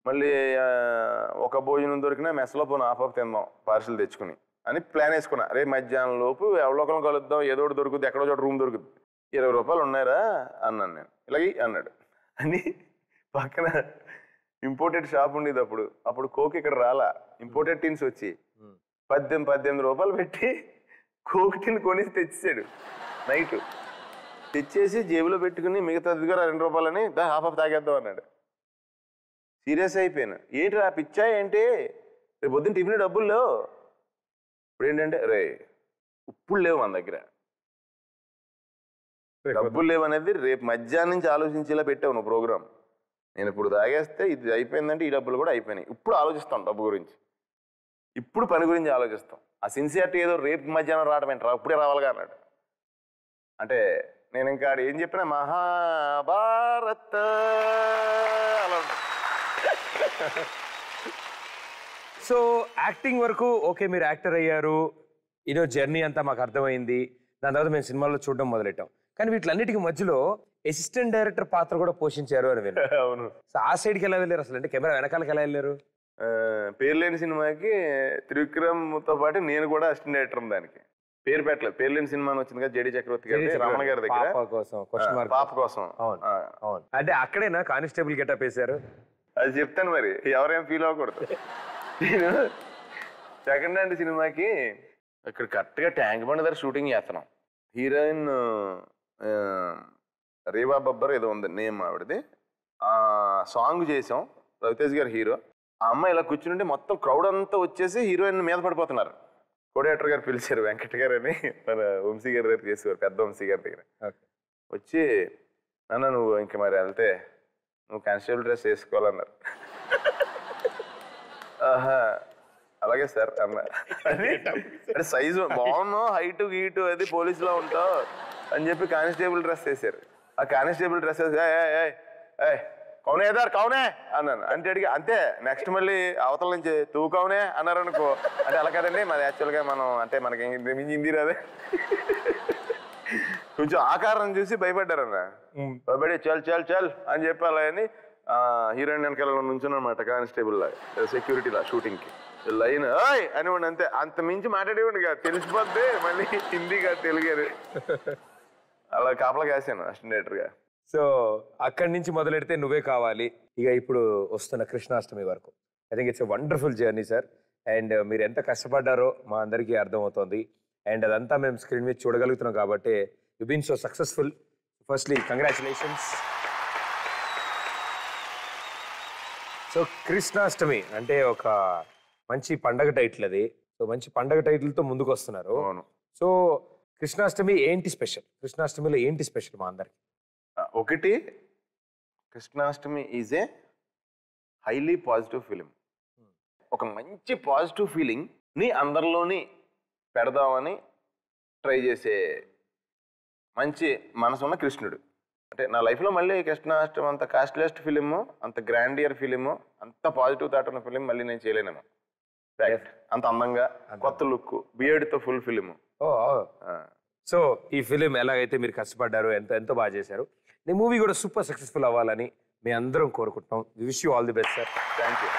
మళ్ళీ ఆ, ఒక భోజనం దొరికినా మెస్లో పోను ఆఫ్ ఆఫ్ తిందాం పార్సిల్ తెచ్చుకుని అని ప్లాన్ వేసుకున్నా రేపు మధ్యాహ్నం లోపు ఎవరో ఒకరిని కలుద్దాం ఏదో ఒకటి దొరుకుతుంది ఎక్కడో చోట రూమ్ దొరుకుతుంది ఇరవై రూపాయలు ఉన్నాయరా అన్నాను నేను ఇలాగే అన్నాడు అని పక్కన ఇంపోర్టెడ్ షాప్ ఉండేది అప్పుడు అప్పుడు కోక్ ఇక్కడ రాలా ఇంపోర్టెడ్ టిన్స్ వచ్చి పద్దెనిమిది పద్దెనిమిది రూపాయలు పెట్టి కోక్ టిన్ కొనేసి తెచ్చేసాడు నైట్ తెచ్చేసి జేబులో పెట్టుకుని మిగతా దగ్గర రెండు రూపాయలని దా హాఫ్ హాఫ్ తాగేద్దాం అన్నాడు సీరియస్ అయిపోయాను ఏంటి రా పిచ్చా ఏంటి రేపు పొద్దున్న టిఫిన్ డబ్బులు లేవు ఇప్పుడు ఏంటంటే రే ఉప్పుడు లేవు మన దగ్గర డబ్బులు లేవు అనేది రేపు మధ్యాహ్నం నుంచి ఆలోచించేలా పెట్టావు నువ్వు ప్రోగ్రామ్ నేను ఇప్పుడు తాగేస్తే ఇది అయిపోయిందంటే ఈ డబ్బులు కూడా అయిపోయినాయి ఇప్పుడు ఆలోచిస్తాం డబ్బు గురించి ఇప్పుడు పని గురించి ఆలోచిస్తాం ఆ సిన్సియారిటీ ఏదో రేపు మధ్యాహ్నం రావడం ఏంటి ఇప్పుడే రావాలిగా అన్నాడు అంటే నేను ఇంకా ఆడ ఏం చెప్పినా మహాభారత్ అలా ఉంటుంది సో యాక్టింగ్ వరకు ఓకే మీరు యాక్టర్ అయ్యారు ఇదో జర్నీ అంతా మాకు అర్థమైంది దాని తర్వాత మేము సినిమాల్లో చూడడం మొదలెట్టాం కానీ వీటిలన్నిటికీ మధ్యలో అసిస్టెంట్ డైరెక్టర్ పాత్ర కూడా పోషించారు అని విన్నా అవును సో ఆ సైడ్కి ఎలా వెళ్ళారు అసలు అంటే కెమెరా వెనకాలకి ఎలా వెళ్ళారు ఆ, పేర్లేని సినిమాకి త్రివిక్రమ్తో పాటు నేను కూడా అసిస్టెంట్ డైరెక్టర్ దానికి పేరు పెట్టలేదు పేర్లేని సినిమా అని వచ్చింది కదా జేడి చక్రవర్తి గారి రమణ గారి దగ్గర పాప కోసం క్వశ్చన్ ఆ, మార్క్ పాప కోసం అవును ఆ, అవును అంటే అక్కడేనా కానిస్టేబుల్ గెటప్ వేశారు అది చెప్తాను మరి ఎవరేం ఫీల్ అవ్వకూడదు నేను సెకండ్ హ్యాండ్ సినిమాకి ఇక్కడ కరెక్ట్గా ట్యాంక్ బండ్ దగ్గర షూటింగ్ చేస్తున్నాం హీరోయిన్ ఆ, రేవా బబ్బర్ ఏదో ఉంది నేమ్ ఆవిడది ఆ సాంగ్ చేసాం రవితేజ్ గారు హీరో ఆ అమ్మాయి ఇలా కూర్చుంటే మొత్తం క్రౌడ్ అంతా వచ్చేసి హీరోయిన్ మీద పడిపోతున్నారు కోడేటర్ గారు పిలిచారు వెంకట గారు అని మన వంశీ గారి దగ్గర చేసేవారు పెద్ద వంశీ గారి దగ్గర Okay. వచ్చి నాన్న నువ్వు ఇంక మరి వెళ్తే నువ్వు కానిస్టేబుల్ డ్రెస్ వేసుకోవాలన్నారు ఆహా అలాగే సార్ అన్న అది అంటే సైజు బాగున్నావు హైట్ గీటు అది పోలీసులో ఉంటావు అని చెప్పి కానిస్టేబుల్ డ్రెస్ వేసారు ఆ కానిస్టేబుల్ డ్రెస్ వేసి "ఏయ్, ఏయ్, ఏయ్, ఏయ్, కౌనే ఏదార్ కౌనే అన్నాను అంటే అడిగి అంతే నెక్స్ట్ మళ్ళీ అవతల నుంచి తూ కౌనే అన్నారు అనుకో అంటే అలా కదండి మాది యాక్చువల్గా మనం అంటే మనకి ఇంక మించి హిందీ రాదే కొంచెం ఆకారం చూసి భయపడ్డారన్న భయపడి చల్ చల్ చల్ అని చెప్పి అలా అని హీరోయిన్ వెనకాల నుంచున్నమాట కానిస్టేబుల్ లాగా సెక్యూరిటీ లా షూటింగ్ కి లైన్ ఓయ్ అనివ్వండి అంతే అంత మించి మాట్లాడేవాడు కాదు తెలిసిపోద్ది మళ్ళీ హిందీ కాదు తెలుగు అలా కాపలా కాశాను అసిస్టెంట్ గా సో అక్కడి నుంచి మొదలెడితే నువ్వే కావాలి ఇక ఇప్పుడు వస్తున్న కృష్ణాష్టమి వరకు I think it's a wonderful journey sir and మీరు ఎంత కష్టపడ్డారో మా అందరికీ అర్థమవుతోంది అండ్ అదంతా మేము స్క్రీన్ మీద చూడగలుగుతున్నాం కాబట్టి you been so successful firstly congratulations so Krishnashtami అంటే ఒక మంచి పండగ టైటిల్ అది సో మంచి పండగ టైటిల్తో ముందుకు వస్తున్నారు అవును సో కృష్ణాష్టమి ఏంటి స్పెషల్ కృష్ణాష్టమిలో ఏంటి స్పెషల్ మా అందరికి ఆ, ఒకటి Krishnashtami is a highly positive film ఒక మంచి పాజిటివ్ ఫీలింగ్ ని అందరిలోని పెడదామని ట్రై చేసే మంచి మనసున్న కృష్ణుడు అంటే నా లైఫ్లో మళ్ళీ కృష్ణాష్టమి అంత కాస్ట్లెస్ట్ ఫిలిము అంత గ్రాండియర్ ఫిలిము అంత పాజిటివ్ థాట్ ఉన్న ఫిలిం మళ్ళీ నేను చేయలేనేమో Fact. అంత అందంగా కొత్త లుక్ బియర్డ్తో ఫుల్ ఫిలిము ఓ సో ఈ ఫిలిం ఎలాగైతే మీరు కష్టపడ్డారు ఎంత ఎంతో బాగా చేశారు ఈ మూవీ కూడా సూపర్ సక్సెస్ఫుల్ అవ్వాలని మీ అందరం కోరుకుంటున్నాం wish you all the best sir thank you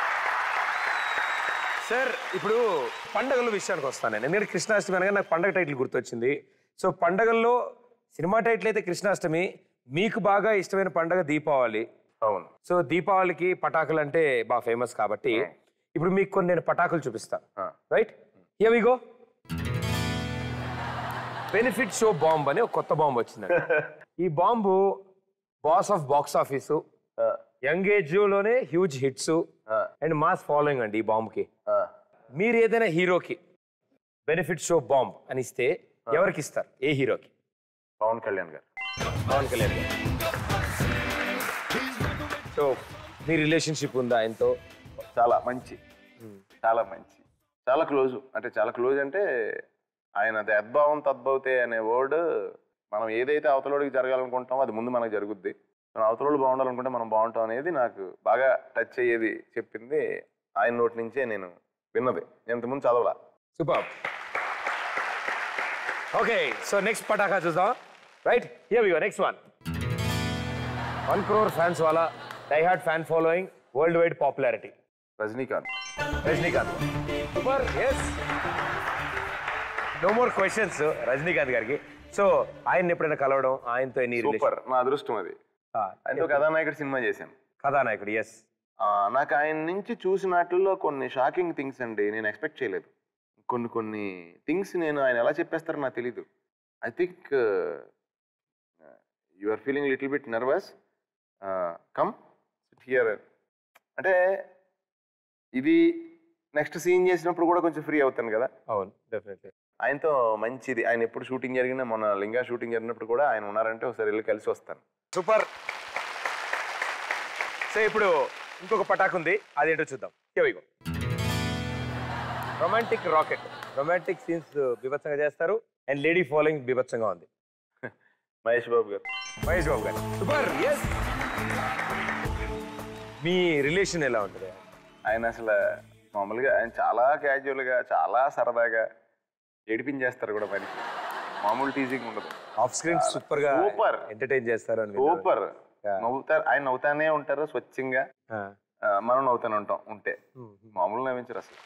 sir ఇప్పుడు పండగల విషయానికి వస్తాను నేను ఎందుకంటే కృష్ణాష్టమి అనగా నాకు పండగ టైటిల్ గుర్తొచ్చింది సో పండగల్లో సినిమా టైటిల్ అయితే కృష్ణాష్టమి మీకు బాగా ఇష్టమైన పండగ దీపావళి అవును సో దీపావళికి పటాకులు అంటే బాగా ఫేమస్ కాబట్టి ఇప్పుడు మీకు కొన్ని నేను పటాకులు చూపిస్తాను ఆ. Right here we go benefit show bomb అని ఒక కొత్త బాంబు వచ్చిందండి ఈ bomb boss of box office ఆ, యంగ్ ఏజ్ లోనే హ్యూజ్ హిట్స్ ఆ, అండ్ మాస్ ఫాలోయింగ్ అండి ఈ బాంబుకి ఆ. మీరు ఏదైనా హీరోకి బెనిఫిట్ షో బాంబ్ అని ఇస్తే ఎవరికి ఇస్తారు ఏ హీరోకి పవన్ కళ్యాణ్ గారు పవన్ కళ్యాణ్ గారు సో మీ రిలేషన్షిప్ ఉందా ఆయనతో చాలా మంచి చాలా మంచి చాలా క్లోజ్ అంటే చాలా క్లోజ్ అంటే ఆయన తద్భావం తద్భవతే అనే వర్డ్ మనం ఏదైతే అవతలోడికి జరగాలనుకుంటామో అది ముందు మనకు జరుగుద్ది మనం అవతలోడు బాగుండాలనుకుంటే మనం బాగుంటాం అనేది నాకు బాగా టచ్ అయ్యేది చెప్పింది ఆయన నోటి నుంచే నేను విన్నది ఇంతకుముందు చదవలా సూపర్ ఓకే సో నెక్స్ట్ పటాకా చూద్దాం right here we go next one one crore fans వాలా die hard fan following worldwide popularity Rajinikanth Rajinikanth super yes no more questions Rajinikanth garu so ఆయన ఎప్పుడైనా కలవడం ఆయనతో ఎన్ని సూపర్ నా అదృష్టం అది ఆయనతో కథానాయకుడు సినిమా చేశాను కథానాయకుడు ఎస్ ఆ, నాకు ఆయన నుంచి చూసినట్లో కొన్ని షాకింగ్ థింగ్స్ అండి నేను ఎక్స్పెక్ట్ చేయలేదు కొన్ని కొన్ని థింగ్స్ నేను ఆయన ఎలా చెప్పేస్తారో నాకు తెలీదు I think you are feeling little bit nervous come here అంటే ఇది నెక్స్ట్ సీన్ చేసినప్పుడు కూడా కొంచెం ఫ్రీ అవుతాను కదా అవును డెఫినెట్లీ ఆయనతో మంచిది ఆయన ఎప్పుడు షూటింగ్ జరిగినా మన లింగా షూటింగ్ జరిగినప్పుడు కూడా ఆయన ఉన్నారంటే ఒకసారి వెళ్ళి కలిసి వస్తాను సూపర్ సో ఇప్పుడు ఇంకొక పటాక్ ఉంది అదేంటో చూద్దాం ఇగో రొమాంటిక్ రాకెట్ రొమాంటిక్ సీన్స్ బీభత్సంగా చేస్తారు అండ్ లేడీ ఫాలోయింగ్ బీభత్సంగా ఉంది మహేష్ బాబు గారు మహేష్ బాబు గారు సూపర్ ఎస్ మీ రిలేషన్ ఎలా ఉంటుంది ఆయన అసలు మామూలుగా ఆయన చాలా క్యాజువల్గా చాలా సరదాగా ఏడిపించేస్తారు కూడా మనిషి మామూలు టీజింగ్ ఉండదు ఆఫ్ స్క్రీన్ సూపర్ గా Super. ఎంటర్టైన్ చేస్తారు అని విన్నాను. Super Yeah. నవ్వుతారు ఆయన నవ్వుతానే ఉంటారు స్వచ్ఛంగా ఆ. ఆ, మనం నవ్వుతానే ఉంటాం ఉంటే మామూలు నవ్వించరు అసలు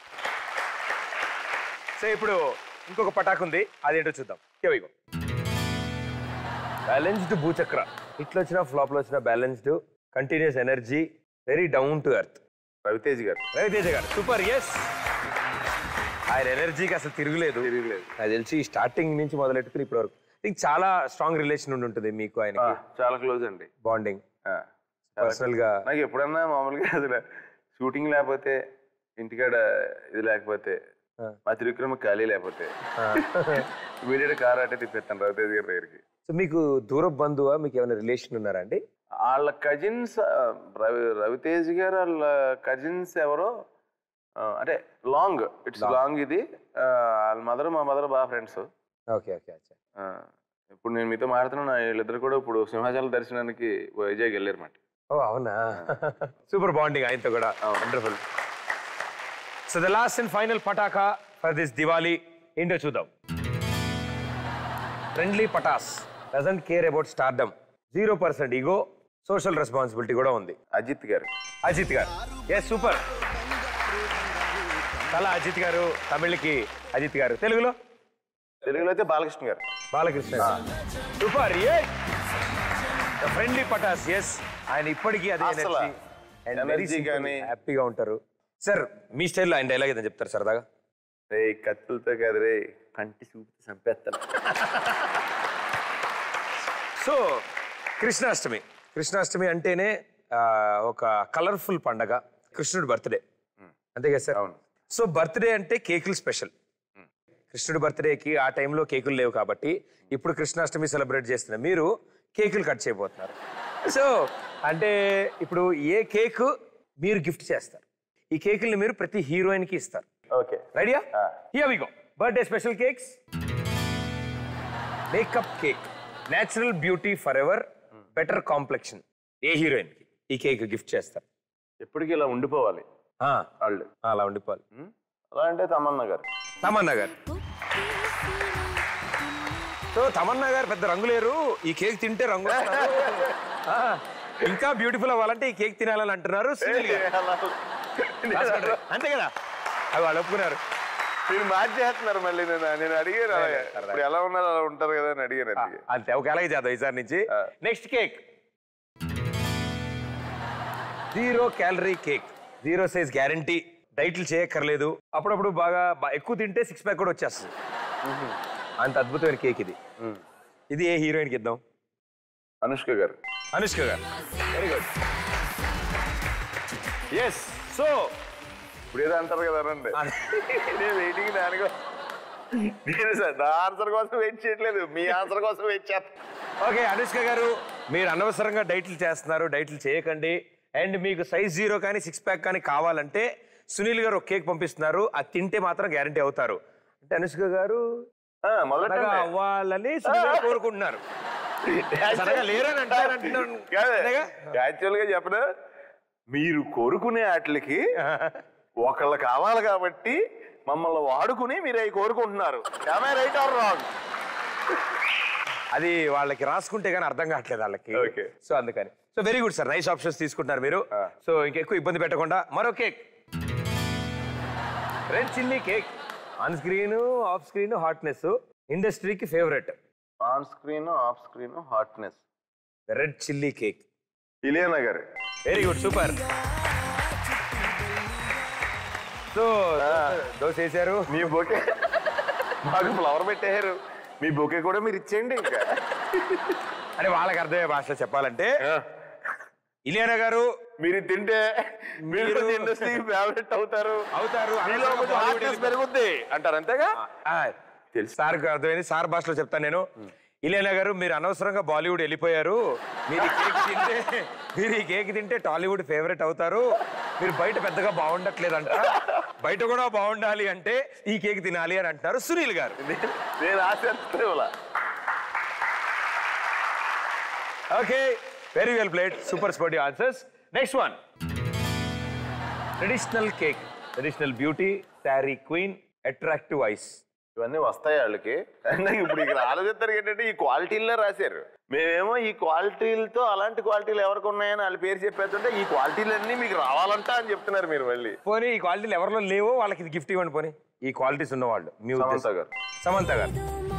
సో ఇప్పుడు ఇంకొక పటాక్ ఉంది అదేంటో చూద్దాం ఇగో బ్యాలెన్స్డ్ భూచక్ర ఇట్లా వచ్చిన ఫ్లాప్ లో వచ్చిన balanced continuous energy very down to earth Ravi Teja garu Ravi Teja గారు సూపర్ ఎస్ ఆయన ఎనర్జీకి అసలు తిరుగులేదు తిరగలేదు నాకు తెలిసి స్టార్టింగ్ నుంచి మొదలెట్టుకుని ఇప్పటి వరకు ఇంక చాలా స్ట్రాంగ్ రిలేషన్ ఉండి ఉంటుంది మీకు ఆ, ఆయనకి చాలా క్లోజ్ అండి బాండింగ్ ఆ, పర్సనల్ గా నాకు ఎప్పుడన్నా మామూలుగా అసలు షూటింగ్ లేకపోతే ఇంటికాడ ఇది లేకపోతే ఆ. మా త్రివిక్రమ ఖాళీ లేకపోతే ఇమీడియట్ కార్ అట్టే తిప్పేస్తాను రవితేజ్ గారి దగ్గరికి సో మీకు దూర బంధువా మీకు ఏమైనా రిలేషన్ ఉన్నారా అండి వాళ్ళ కజిన్స్ రవి రవితేజ్ గారు వాళ్ళ కజిన్స్ ఎవరో ఆ, అంటే లాంగ్ ఇట్స్ లాంగ్ ఇది ఆ, వాళ్ళ మదర్ మా మదర్ బాగా ఫ్రెండ్స్ ఓకే ఓకే అచ్చా ఇప్పుడు నేను మీతో మాట్లాడుతున్నా వీళ్ళిద్దరు కూడా ఇప్పుడు సింహాచల దర్శనానికి వైజాగ్ వెళ్ళారు మాట ఓ అవునా సూపర్ బాండింగ్ ఆయనతో కూడా wonderful so the last and final pataka for this Diwali ఏంటో చూద్దాం friendly pataas doesn't care about stardom zero percent ego social responsibility కూడా ఉంది అజిత్ గారు అజిత్ గారు ఎస్ సూపర్ చాలా అజిత్ గారు తమిళ్కి అజిత్ గారు తెలుగులో తెలుగులో అయితే Balakrishna garu Balakrishna super a friendly pataas yes ఆయన ఇప్పటికీ అదే అసలు ఎనర్జీ energy గానీ- హ్యాపీగా ఉంటారు సార్ మీ స్టైల్లో ఆయన డైలాగ్ ఏదని చెప్తారు సరదాగా రే కత్తులతో కాదు రే కంటి చూపుతూ చంపేస్తాను సో కృష్ణాష్టమి కృష్ణాష్టమి అంటేనే ఆ, ఒక కలర్ఫుల్ పండగ కృష్ణుడి బర్త్డే అంతే కదా సార్ అవును. సో బర్త్డే అంటే కేకులు స్పెషల్ కృష్ణుడి బర్త్డేకి ఆ టైంలో కేకులు లేవు కాబట్టి ఇప్పుడు కృష్ణాష్టమి సెలబ్రేట్ చేస్తున్న మీరు కేకులు కట్ చేయబోతున్నారు సో అంటే ఇప్పుడు ఏ కేక్ మీరు గిఫ్ట్ చేస్తారు ఈ కేకుల్ని మీరు ప్రతి హీరోయిన్కి ఇస్తారు ఓకే రెడీయా ఆ. Here we go birthday special cakes makeup cake natural beauty forever better complexion a heroine కి ఈ కేక్ గిఫ్ట్ చేస్తారు ఎప్పటికీ ఇలా ఉండిపోవాలి ఆ, వాళ్ళు అలా ఉండిపోవాలి ఉం? అలా అంటే తమన్నా గారు తమన్నా గారు సో తమన్నా గారు పెద్ద రంగు లేరు ఈ కేక్ తింటే రంగు వస్తారు. ఆ, ఇంకా బ్యూటిఫుల్ అవ్వాలంటే ఈ కేక్ తినాలని అంటున్నారు సునీల్ గారు రాసుకోండి. అంతే కదా అవి వాళ్ళు ఒప్పుకున్నారు మీరు మార్చేస్తున్నారు మళ్ళీ నేను నేను అడిగాను అలాగే ఇప్పుడు ఎలా ఉన్నారు అలా ఉంటారు కదా అని అడిగాను ఆ, అందుకే. అంతే ఒక అలాగే చేద్దాం ఈసారి నుంచి ఆ. Next cake zero calorie cake zero size guarantee డైట్లు చేయక్కర్లేదు అప్పుడప్పుడు బాగా బా- ఎక్కువ తింటే సిక్స్ ప్యాక్ కూడా వచ్చేస్తుంది అంత అద్భుతమైన కేక్ ఇది ఉం. ఇది ఏ హీరోయిన్కి ఇద్దాం అనుష్క గారు అనుష్క గారు వెరీ గుడ్ ఎస్ సో ఇప్పుడు ఏదో అంటారు కదా రండి నేను వెయిటింగ్ దానికో నేను సార్ నా ఆన్సర్ కోసం వెయిట్ చేయట్లేదు మీ ఆన్సర్ కోసం వెయిట్ చేస్తాను ఓకే అనుష్క గారు మీరు అనవసరంగా డైట్లు చేస్తున్నారు డైట్లు చేయకండి అండ్ మీకు సైజ్ జీరో కానీ సిక్స్ ప్యాక్ కానీ కావాలంటే సునీల్ గారు ఒక కేక్ పంపిస్తున్నారు అది తింటే మాత్రం గ్యారంటీ అవుతారు అంటే అనుష్క గారు మొదట త్వరగా అవ్వాలని సునీల్ గారు కోరుకుంటున్నారు సరగా లేరని అంటారు అంటున్నాను అంతేగా? యాక్చువల్ గా చెప్పన మీరు కోరుకునే వాటికి ఒకళ్ళు కావాలి కాబట్టి మమ్మల్ని వాడుకుని మీరు అవి కోరుకుంటున్నారు రైట్ ఆర్ రాంగ్ అది వాళ్ళకి రాసుకుంటే కానీ అర్థం కావట్లేదు వాళ్ళకి Okay. సో అందుకని so very good sir nice options తీసుకుంటున్నారు మీరు సో ఇంకెక్కువ ఇబ్బంది పెట్టకుండా మరో cake red chilli cake on screen off screen hotness ఇండస్ట్రీకి favourite on screen off screen hotness red chilli cake Ileana garu very good super so dosa వేసారు మీ బొకే మాకు ఫ్లవర్ పెట్టారు మీ బొకే కూడా మీరు ఇచ్చేయండి ఇంకా అంటే వాళ్ళకి అర్థమయ్యే భాషలో చెప్పాలంటే ఇలియానా గారు మీరు ఇది తింటే మీరు ఇండస్ట్రీ ఫేవరెట్ అవుతారు అవుతారు మీలో కొంచెం hotness పెరుగుద్ది అంటారు అంతేగా తెలుసు సార్ అర్థమైంది సార్ భాషలో చెప్తాను నేను ఇలియానా గారు మీరు అనవసరంగా బాలీవుడ్ వెళ్ళిపోయారు మీరు ఈ కేక్ తింటే మీరు ఈ కేక్ తింటే టాలీవుడ్ ఫేవరెట్ అవుతారు మీరు బయట పెద్దగా బాగుండట్లేదంట బయట కూడా బాగుండాలి అంటే ఈ కేక్ తినాలి అని అంటున్నారు సునీల్ గారు నేను ఆశిస్తాను ఇలా okay very well played super sportive answers next one traditional cake traditional beauty sari queen attractive eyes ఇవన్నీ వస్తాయి వాళ్ళకి అంటే ఇప్పుడు ఇక్కడ ఆలోచిస్తారు ఏంటంటే ఈ క్వాలిటీల్లో రాశారు మేమేమో ఈ క్వాలిటీలతో అలాంటి క్వాలిటీలు ఎవరికి ఉన్నాయని వాళ్ళ పేరు చెప్పేస్తుంటే ఈ క్వాలిటీలన్నీ మీకు రావాలంట అని చెప్తున్నారు మీరు మళ్ళీ పోనీ ఈ క్వాలిటీలు ఎవరిలో లేవో వాళ్ళకి ఇది గిఫ్ట్ ఇవ్వండి పోనీ ఈ క్వాలిటీస్ ఉన్నవాళ్ళు మీ సమంత ఉద్దేశం. గారు. సమంత గారు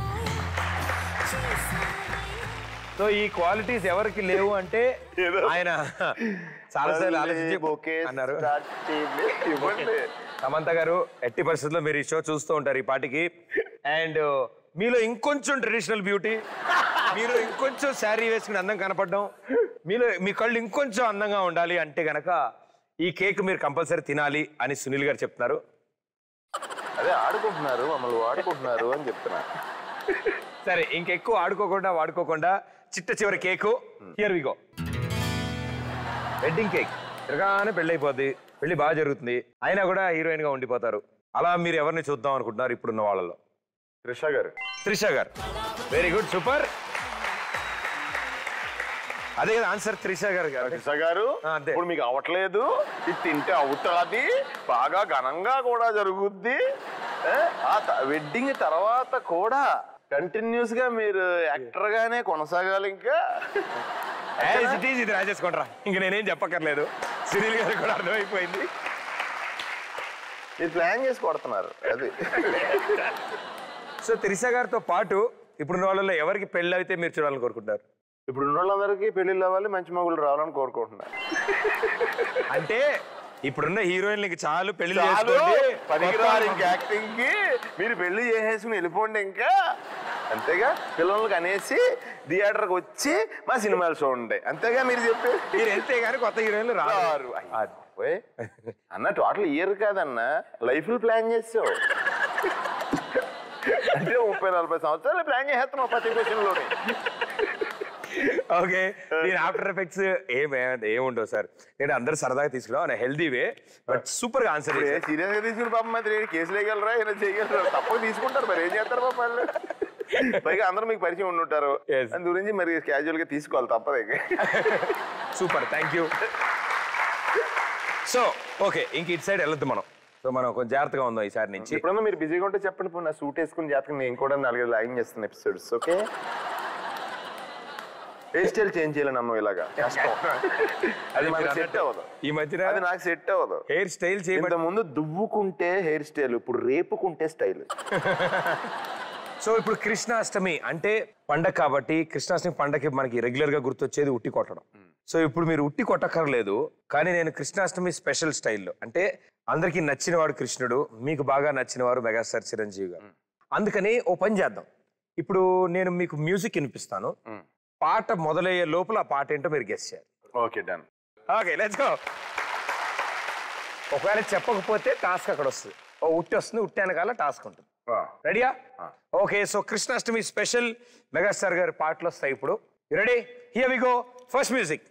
సో ఈ క్వాలిటీస్ ఎవరికి లేవు అంటే ఏదో- ఆయన చాలాసార్లు ఆలోచించి బొకే అన్నారు స్టార్ట్ చేయండి. ఇవ్వండి సమంత గారు ఎట్టి పరిస్థితుల్లో మీరు ఈ షో చూస్తూ ఉంటారు ఈ పాటికి అండ్ మీలో ఇంకొంచెం ట్రెడిషనల్ బ్యూటీ మీరు ఇంకొంచెం శారీ వేసుకుని అందం కనపడడం మీలో మీ కళ్ళు ఇంకొంచెం అందంగా ఉండాలి అంటే గనక ఈ కేక్ మీరు కంపల్సరీ తినాలి అని సునీల్ గారు చెప్తున్నారు అదే ఆడుకుంటున్నారు మమ్మల్ని వాడుకుంటున్నారు అని చెప్తున్నా సరే ఇంకెక్కువ ఆడుకోకుండా వాడుకోకుండా చిట్ట చివరి cake here we go wedding cake తిరగానే పెళ్ళి అయిపోద్ది పెళ్లి బాగా జరుగుతుంది అయినా కూడా హీరోయిన్ గా ఉండిపోతారు అలా మీరు ఎవరిని చూద్దాం అనుకుంటున్నారు ఇప్పుడున్న వాళ్ళలో త్రిష గారు త్రిష గారు వెరీ గుడ్ సూపర్ అదే కదా ఆన్సర్ త్రిష గారు గారు త్రిష గారు ఆ, అంతే. ఇప్పుడు మీకు అవ్వట్లేదు ఇది తింటే అవుతుంది బాగా ఘనంగా కూడా జరుగుద్ది ఏ, ఆ వెడ్డింగ్ తర్వాత కూడా కంటిన్యూస్ గా మీరు యాక్టర్ గానే కొనసాగాలి ఇంకా As it is, ఇది రాజేసుకోండిరా ఇంక నేనేం చెప్పక్కర్లేదు సునీల్ గారు కూడా అర్థమైపోయింది మీరు ప్లాన్ చేసి కొడుతున్నారు అది సో త్రిష గారితో పాటు ఇప్పుడున్న వాళ్ళలో ఎవరికి పెళ్ళి అయితే మీరు చూడాలని కోరుకుంటారు ఇప్పుడు ఉన్న వాళ్ళందరికీ పెళ్లిళ్ళు అవ్వాలి మంచి మగుళ్ళు రావాలని కోరుకుంటున్నారు అంటే ఇప్పుడున్న హీరోయిన్లకి చాలు పెళ్లి చాలు చేసుకోండి పనికిరారు ఇంకా యాక్టింగ్ కి మీరు పెళ్లి చేసేసుకుని వెళ్ళిపోండి ఇంకా అంతేగా పిల్లలకి అనేసి థియేటర్కి వచ్చి మా సినిమాలు చూడండి అంతేగా మీరు చెప్పేది మీరు వెళ్తే గానీ కొత్త హీరోయిన్లు రారు రారు. ఓయ్, అన్న టోటల్ ఇయర్ కాదన్న లైఫ్ ప్లాన్ చేసావు అంటే ముప్పై నలభై సంవత్సరాలు ప్లాన్ చేస్తున్నావు ప్రతి క్వశ్చన్ లోనే ఓకే దీని ఆఫ్టర్ ఎఫెక్ట్స్ ఏం ఏముండవు సార్ నేను అందరు సరదాగా తీసుకున్నాం హెల్దీ వే బట్ సూపర్ గా ఆన్సర్ సీరియస్ గా తీసుకుని పాపం మరి కేసులు వేయగలరా ఏమైనా చేయగలరా తప్పక తీసుకుంటారు మరి ఏం చేస్తారు పాప వాళ్ళు పైగా అందరూ మీకు పరిచయం ఉండుంటారు Yes. దాని గురించి మరి క్యాజువల్ గా తీసుకోవాలి తప్పదు ఇక. Super thank you so okay ఇంక ఇటు సైడ్ వెళ్ళొద్దు మనం సో మనం కొంచెం జాగ్రత్తగా ఉందాం ఈసారి నుంచి ఎప్పుడన్నా మీరు బిజీగా ఉంటే చెప్పండి పో నా సూట్ వేసుకుని జాతకం నేను కూడా నాలుగైదు లాగింగ్ చేస్తాను episodes okay hair style change చేయాలి నమ్మ ఇలాగా కష్టం అది మీరు మనకి సెట్ అన్నట్టు అవ్వదు ఈ మధ్యన అది నాకు సెట్ అవ్వదు హెయిర్ స్టైల్ చేయబడి ఇంత ముందు దువ్వుకుంటే హెయిర్ స్టైల్ ఇప్పుడు రేపుకుంటే స్టైల్ సో ఇప్పుడు కృష్ణాష్టమి అంటే పండగ కాబట్టి కృష్ణాష్టమి పండగకి మనకి రెగ్యులర్ గా గుర్తొచ్చేది ఉట్టి కొట్టడం సో ఇప్పుడు మీరు ఉట్టి కొట్టక్కర్లేదు కానీ నేను కృష్ణాష్టమి స్పెషల్ స్టైల్లో అంటే అందరికీ నచ్చిన వాడు కృష్ణుడు మీకు బాగా నచ్చిన వారు మెగాస్టార్ చిరంజీవి గారు అందుకని ఓ పని చేద్దాం ఇప్పుడు నేను మీకు మ్యూజిక్ వినిపిస్తాను పాట మొదలయ్యే లోపల ఆ పాట ఏంటో మీరు గెస్ చేయాలి okay done okay let's go ఒకవేళ చెప్పకపోతే టాస్క్ అక్కడ వస్తుంది ఓ ఉట్టి వస్తుంది ఉట్టి వెనకాల టాస్క్ ఉంటుంది రెడీయా okay so Krishnashtami special megastar గారి పాటలు వస్తాయి ఇప్పుడు ready here we go first music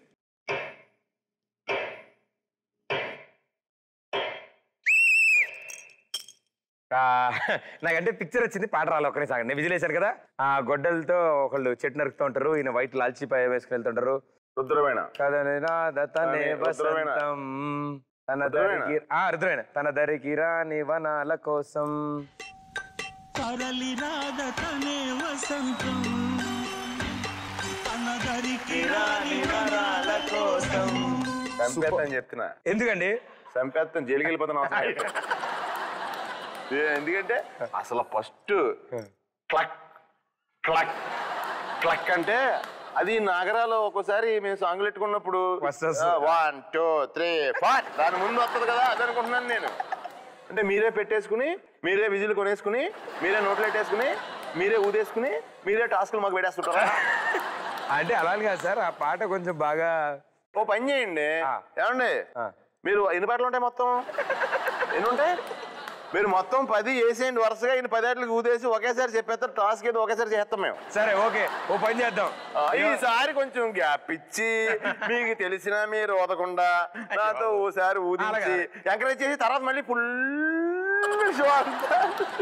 నాకంటే పిక్చర్ వచ్చింది పాట రాలి ఒక్కనే సాగండి నేను విజిలేశాను కదా ఆ గొడ్డలతో ఒకళ్ళు చెట్టు నరుకుతూ ఉంటారు ఈయన వైట్ లాల్చిపాయ వేసుకుని వెళ్తుంటారు రుద్రమైన కదని రాధ తనే తనే రుద్రవేణ. వసంతం తన రుద్రవేణ. దరికి ఆ రుద్రవేణ తన దరికి రాని వనాల కోసం తరలి రాగ తనే వసంతం నదరికి రాని వరాల కోసం చంపేస్తాను చెప్తున్నా ఎందుకండి చంపేస్తాను జైలుకి వెళ్ళిపోతాను అవసరం లేదు. ఏ, ఎందుకంటే అసలు ఫస్ట్ క్లక్ క్లక్ క్లక్ అంటే అది నాగరాలో ఒక్కోసారి మేము సాంగ్లు పెట్టుకున్నప్పుడు First వస్తుంది. వన్ టూ త్రీ ఫోర్ దాని ముందు వస్తుంది కదా అది అనుకుంటున్నాను నేను అంటే మీరే పెట్టేసుకుని మీరే విజిల్ కొనేసుకుని మీరే నోట్లు పెట్టేసుకుని మీరే ఊదేసుకుని మీరే టాస్క్లు మాకు పెట్టేస్తుంటారా అంటే అలా కాదు సార్ ఆ పాట కొంచెం బాగా ఓ పని చేయండి ఆ. ఏమండి ఆ. మీరు ఎన్ని పాటలు ఉంటాయి మొత్తం ఎన్ని ఉంటాయి మీరు మొత్తం పది వేసేయండి వరుసగా ఇన్ని పదేళ్ళకి ఊదేసి ఒకేసారి చెప్పేస్తారు టాస్క్ ఏదో ఒకేసారి చేస్తాం మేము సరే ఓకే ఓ పని చేద్దాం ఆ, ఈసారి కొంచెం గ్యాప్ ఇచ్చి మీకు తెలిసినా మీరు ఊదకుండా నాతో ఓసారి ఊదించి అలాగే. ఎంకరేజ్ చేసి తర్వాత మళ్ళీ ఫుల్ షో అంతా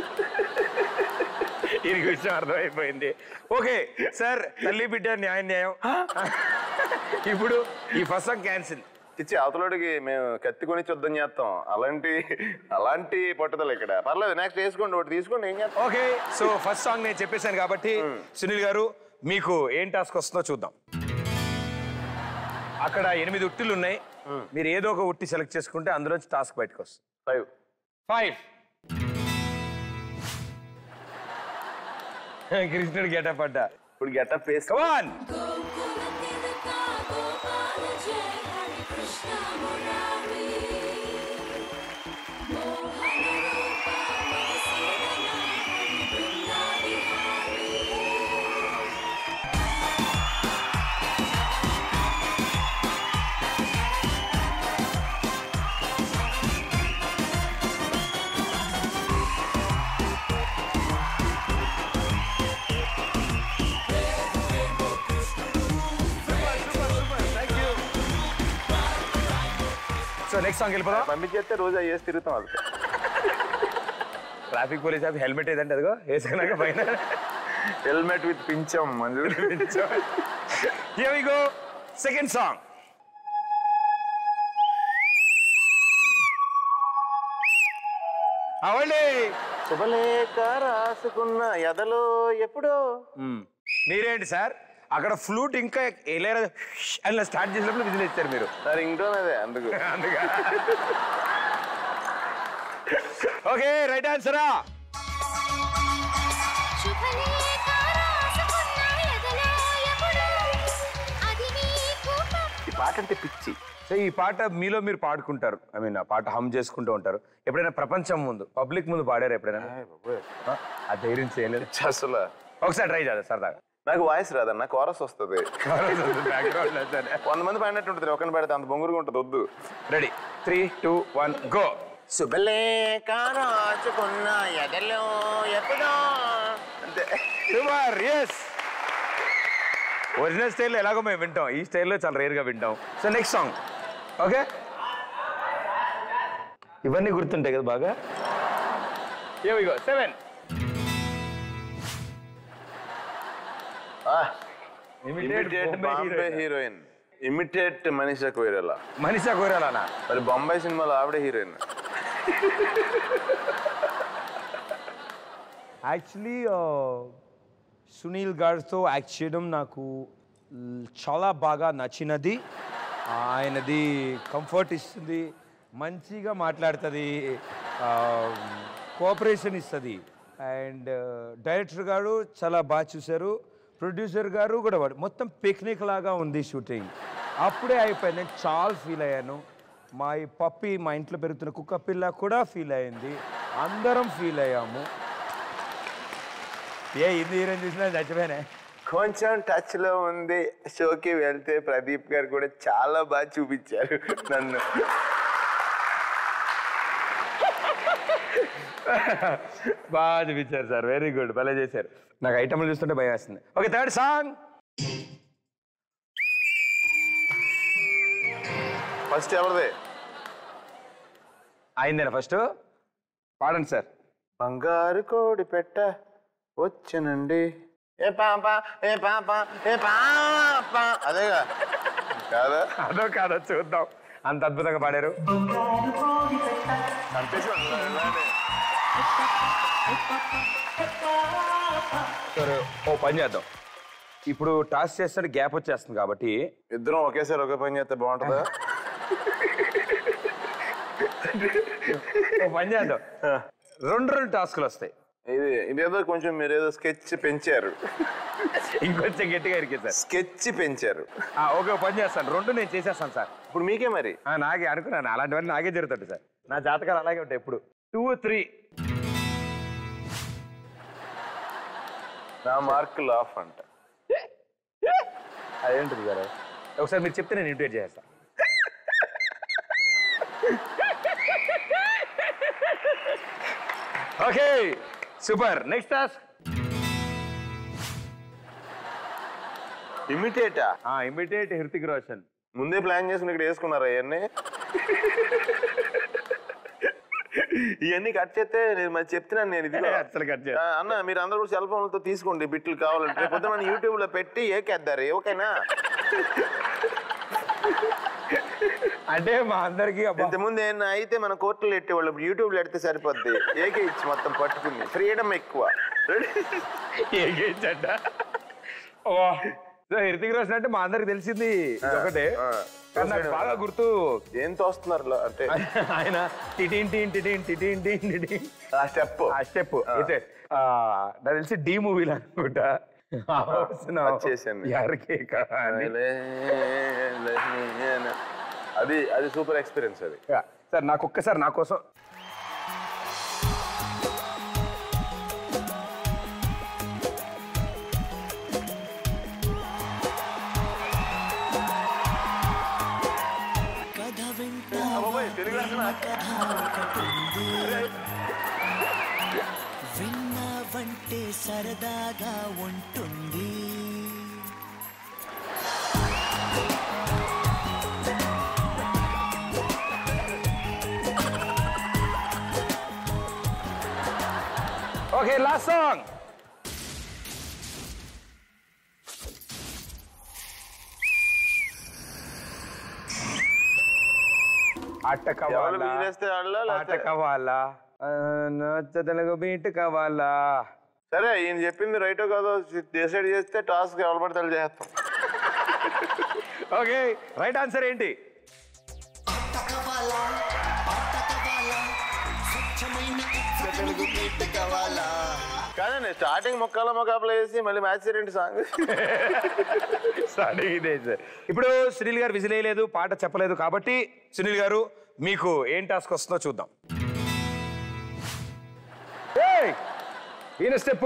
ఇది విషయం అర్థమైపోయింది ఓకే సార్ తల్లి బిడ్డ న్యాయం న్యాయం ఇప్పుడు ఈ ఫస్ట్ సాంగ్ క్యాన్సిల్ ఇచ్చి అవతలోడికి మేము కత్తి కొని యుద్ధం చేస్తాం అలాంటి అలాంటి పట్టుదల ఇక్కడ పర్లేదు నెక్స్ట్ వేసుకోండి ఒకటి తీసుకోండి ఏం చేస్తాం ఓకే సో ఫస్ట్ సాంగ్ నేను చెప్పేశాను కాబట్టి సునీల్ గారు మీకు ఏం టాస్క్ వస్తుందో చూద్దాం అక్కడ ఎనిమిది ఉట్టిలు ఉన్నాయి మీరు ఏదో ఒక ఉట్టి సెలెక్ట్ చేసుకుంటే అందులోంచి టాస్క్ బయటకు వస్తుంది ఫైవ్ ఫైవ్ కృష్ణుడు గెటప్ అడ్డ ఇప్పుడు గెటప్ వేసుకో కమాన్ సో నెక్స్ట్ సాంగ్ వెళ్ళిపోదాం పంపించేస్తే రోజు అవి వేసి తిరుగుతాం అది ట్రాఫిక్ పోలీస్ ఆఫ్ హెల్మెట్ ఏదంటే అదిగో వేసుకున్నాక పైన హెల్మెట్ విత్ పించం మంజు Here we go. Second song. అవండి శుభలేఖ రాసుకున్న ఎదలో ఎప్పుడో మీరేంటి సార్ అక్కడ ఫ్లూట్ ఇంకా ఎలేరా అలా స్టార్ట్ చేసినప్పుడు విజిల్ ఇచ్చారు మీరు సార్ ఇంటోన్ అదే అందుకు అందుగా ఓకే రైట్ ఆన్సరా శుభలేఖ రాసుకున్న ఎదలో ఎప్పుడో అది నీకు ఈ పాట అంటే పిచ్చి సో ఈ పాట మీలో మీరు పాడుకుంటారు ఐ మీన్ ఆ పాట హమ్ చేసుకుంటూ ఉంటారు ఎప్పుడైనా ప్రపంచం ముందు పబ్లిక్ ముందు పాడారు ఎప్పుడైనా ఆ? ఆ ధైర్యం చేయలేదు అసలు ఒకసారి ట్రై చేద్దాం సరదాగా నాకు వాయిస్ రాదన్న కోరస్ వస్తుంది బ్యాక్గ్రౌండ్ వంద మంది పాడినట్టు ఉంటుంది ఒకరిని పెడితే అంత బొంగురుగా ఉంటుంది వద్దు ready three two one go శుభలేఖ రాసుకున్న ఎదలో ఎప్పుడో అంతే సూపర్ ఎస్ ఒరిజినల్ స్టైల్లో ఎలాగో మేము వింటాం ఈ స్టైల్లో చాలా రేర్గా వింటాం సో నెక్స్ట్ సాంగ్ ఓకే ఇవన్నీ గుర్తుంటాయి కదా బాగా go seven imitate Bombay heroine imitate Manisha Koirala Manisha కోరాలనా మరి బొంబాయి సినిమాలో ఆవిడే హీరోయిన్ యాక్చువల్లీ సునీల్ గారితో యాక్ట్ చేయడం నాకు ల్- చాలా బాగా నచ్చినది ఆయనది కంఫర్ట్ ఇస్తుంది మంచిగా మాట్లాడుతుంది కోఆపరేషన్ ఇస్తుంది అండ్ డైరెక్టర్ గారు చాలా బాగా చూశారు ప్రొడ్యూసర్ గారు కూడా వాడు మొత్తం పిక్నిక్ లాగా ఉంది షూటింగ్ అప్పుడే అయిపోయింది నేను చాలా ఫీల్ అయ్యాను మా ఈ పప్పి మా ఇంట్లో పెరుగుతున్న కుక్క పిల్ల కూడా ఫీల్ అయింది అందరం ఫీల్ అయ్యాము ఏ హిందీ హీరోయిన్ చూసినా చచ్చిపోయానే కొంచెం టచ్ లో ఉంది షోకి వెళ్తే ప్రదీప్ గారు కూడా చాలా బాగా చూపించారు నన్ను బాగా చూపించారు సార్ వెరీ గుడ్ భలే చేశారు నాకు ఐటమ్లు చూస్తుంటే భయం వేస్తుంది ఓకే థర్డ్ సాంగ్ ఫస్ట్ ఎవరిదే అయిందేనా ఫస్ట్ పాడండి సార్ బంగారు కోడి పెట్ట వచ్చనండి ఏ పాప ఏ పాప ఏ పాప అదేగా కాదా అదో కాదో చూద్దాం అంత అద్భుతంగా పాడారు చంపేసి ఉన్నాడు, ఇలానే. సరే ఓ పని చేద్దాం ఇప్పుడు టాస్ చేస్తే గ్యాప్ వచ్చేస్తుంది కాబట్టి ఇద్దరం ఒకేసారి ఒకే పని చేస్తే బాగుంటుందా ఓ పని చేద్దాం రెండు రెండు టాస్క్లు వస్తాయి ఇది ఇదేదో కొంచెం మీరు ఏదో స్కెచ్ పెంచారు ఇంకొంచెం గట్టిగా ఇరికే సార్ స్కెచ్ పెంచారు ఆ, ఓకే ఓ పని చేస్తాను రెండు నేను చేసేస్తాను సార్ ఇప్పుడు మీకే మరి ఆ, నాకే అనుకున్నాను అలాంటివన్నీ నాకే జరుగుతుంది సార్ నా జాతకాలు అలాగే ఉంటాయి ఎప్పుడు టూ త్రీ నా మార్క్ లాఫ్ అంట అదేంటిది సార్ ఒకసారి మీరు చెప్తే నేను ఇంటివేట్ చేస్తాను ఓకే సూపర్ నెక్స్ట్ టాస్క్ ఇమిటేటా ఇమిడియట్ హృతిక్ రోషన్ ముందే ప్లాన్ చేసుకుని ఇక్కడ వేసుకున్నారా ఇవన్నీ ఇవన్నీ కట్ చేస్తే నేను మరి చెప్తున్నాను నేను ఇది అసలు కట్ చేయ- అన్న మీరు అందరూ కూడా సెల్ ఫోన్లతో తీసుకోండి బిట్లు కావాలంటే పొద్దున మన యూట్యూబ్ లో పెట్టి ఏకేద్దారు ఓకేనా అంటే మా అందరికి ఇంతకుముందు ఏమన్నా అయితే మన కోర్టులో పెట్టేవాళ్ళు ఇప్పుడు యూట్యూబ్ లో పెడితే సరిపోద్ది ఏకే ఇచ్చి మొత్తం పట్టుకుంది ఫ్రీడమ్ ఎక్కువ ఏగేంచంట హృతిక్ రోషన్ అంటే మా అందరికి తెలిసింది ఇది ఒకటే ఆ. కానీ నాకు బాగా గుర్తు ఏం తోస్తున్నారు ఇలా అంటే ఆయన టిటిన్ టిన్ టిటిన్ టిటిన్ టిన్ టిటిన్ ఆ స్టెప్ ఆ స్టెప్ అయితే ఆ, నాకు తెలిసి డి మూవీలో అనుకుంటా వచ్చేసాను. ఎవరికి అది అది సూపర్ ఎక్స్పీరియన్స్ అది సార్ నాకు ఒక్కసారి నా కోసం కథ వింట విన్నావంటే సరదాగా ఉంటుంది ఓకే లాస్ట్ సాంగ్ ఆట ఎవరు కావాలా బిజినెస్ ఆడలా ఆట లేకపోతే కావాలా ఆ, నచ్చ తెలుగు బీట్ కావాలా సరే ఈయన చెప్పింది రైటో కాదో డిసైడ్ చేస్తే టాస్క్ ఎవరు పడితే వాళ్ళు చేస్తాం ఓకే రైట్ ఆన్సర్ ఏంటి కాదండి స్టార్టింగ్ మొక్కల మొక్కలు వేసి మళ్ళీ మ్యాచ్ రెండు సాంగ్ స్టార్టింగ్ ఇదే సార్ ఇప్పుడు సునీల్ గారు విజిల్ వేయలేదు పాట చెప్పలేదు కాబట్టి సునీల్ గారు మీకు ఏం టాస్క్ వస్తుందో చూద్దాం ఏయ్! ఈయన స్టెప్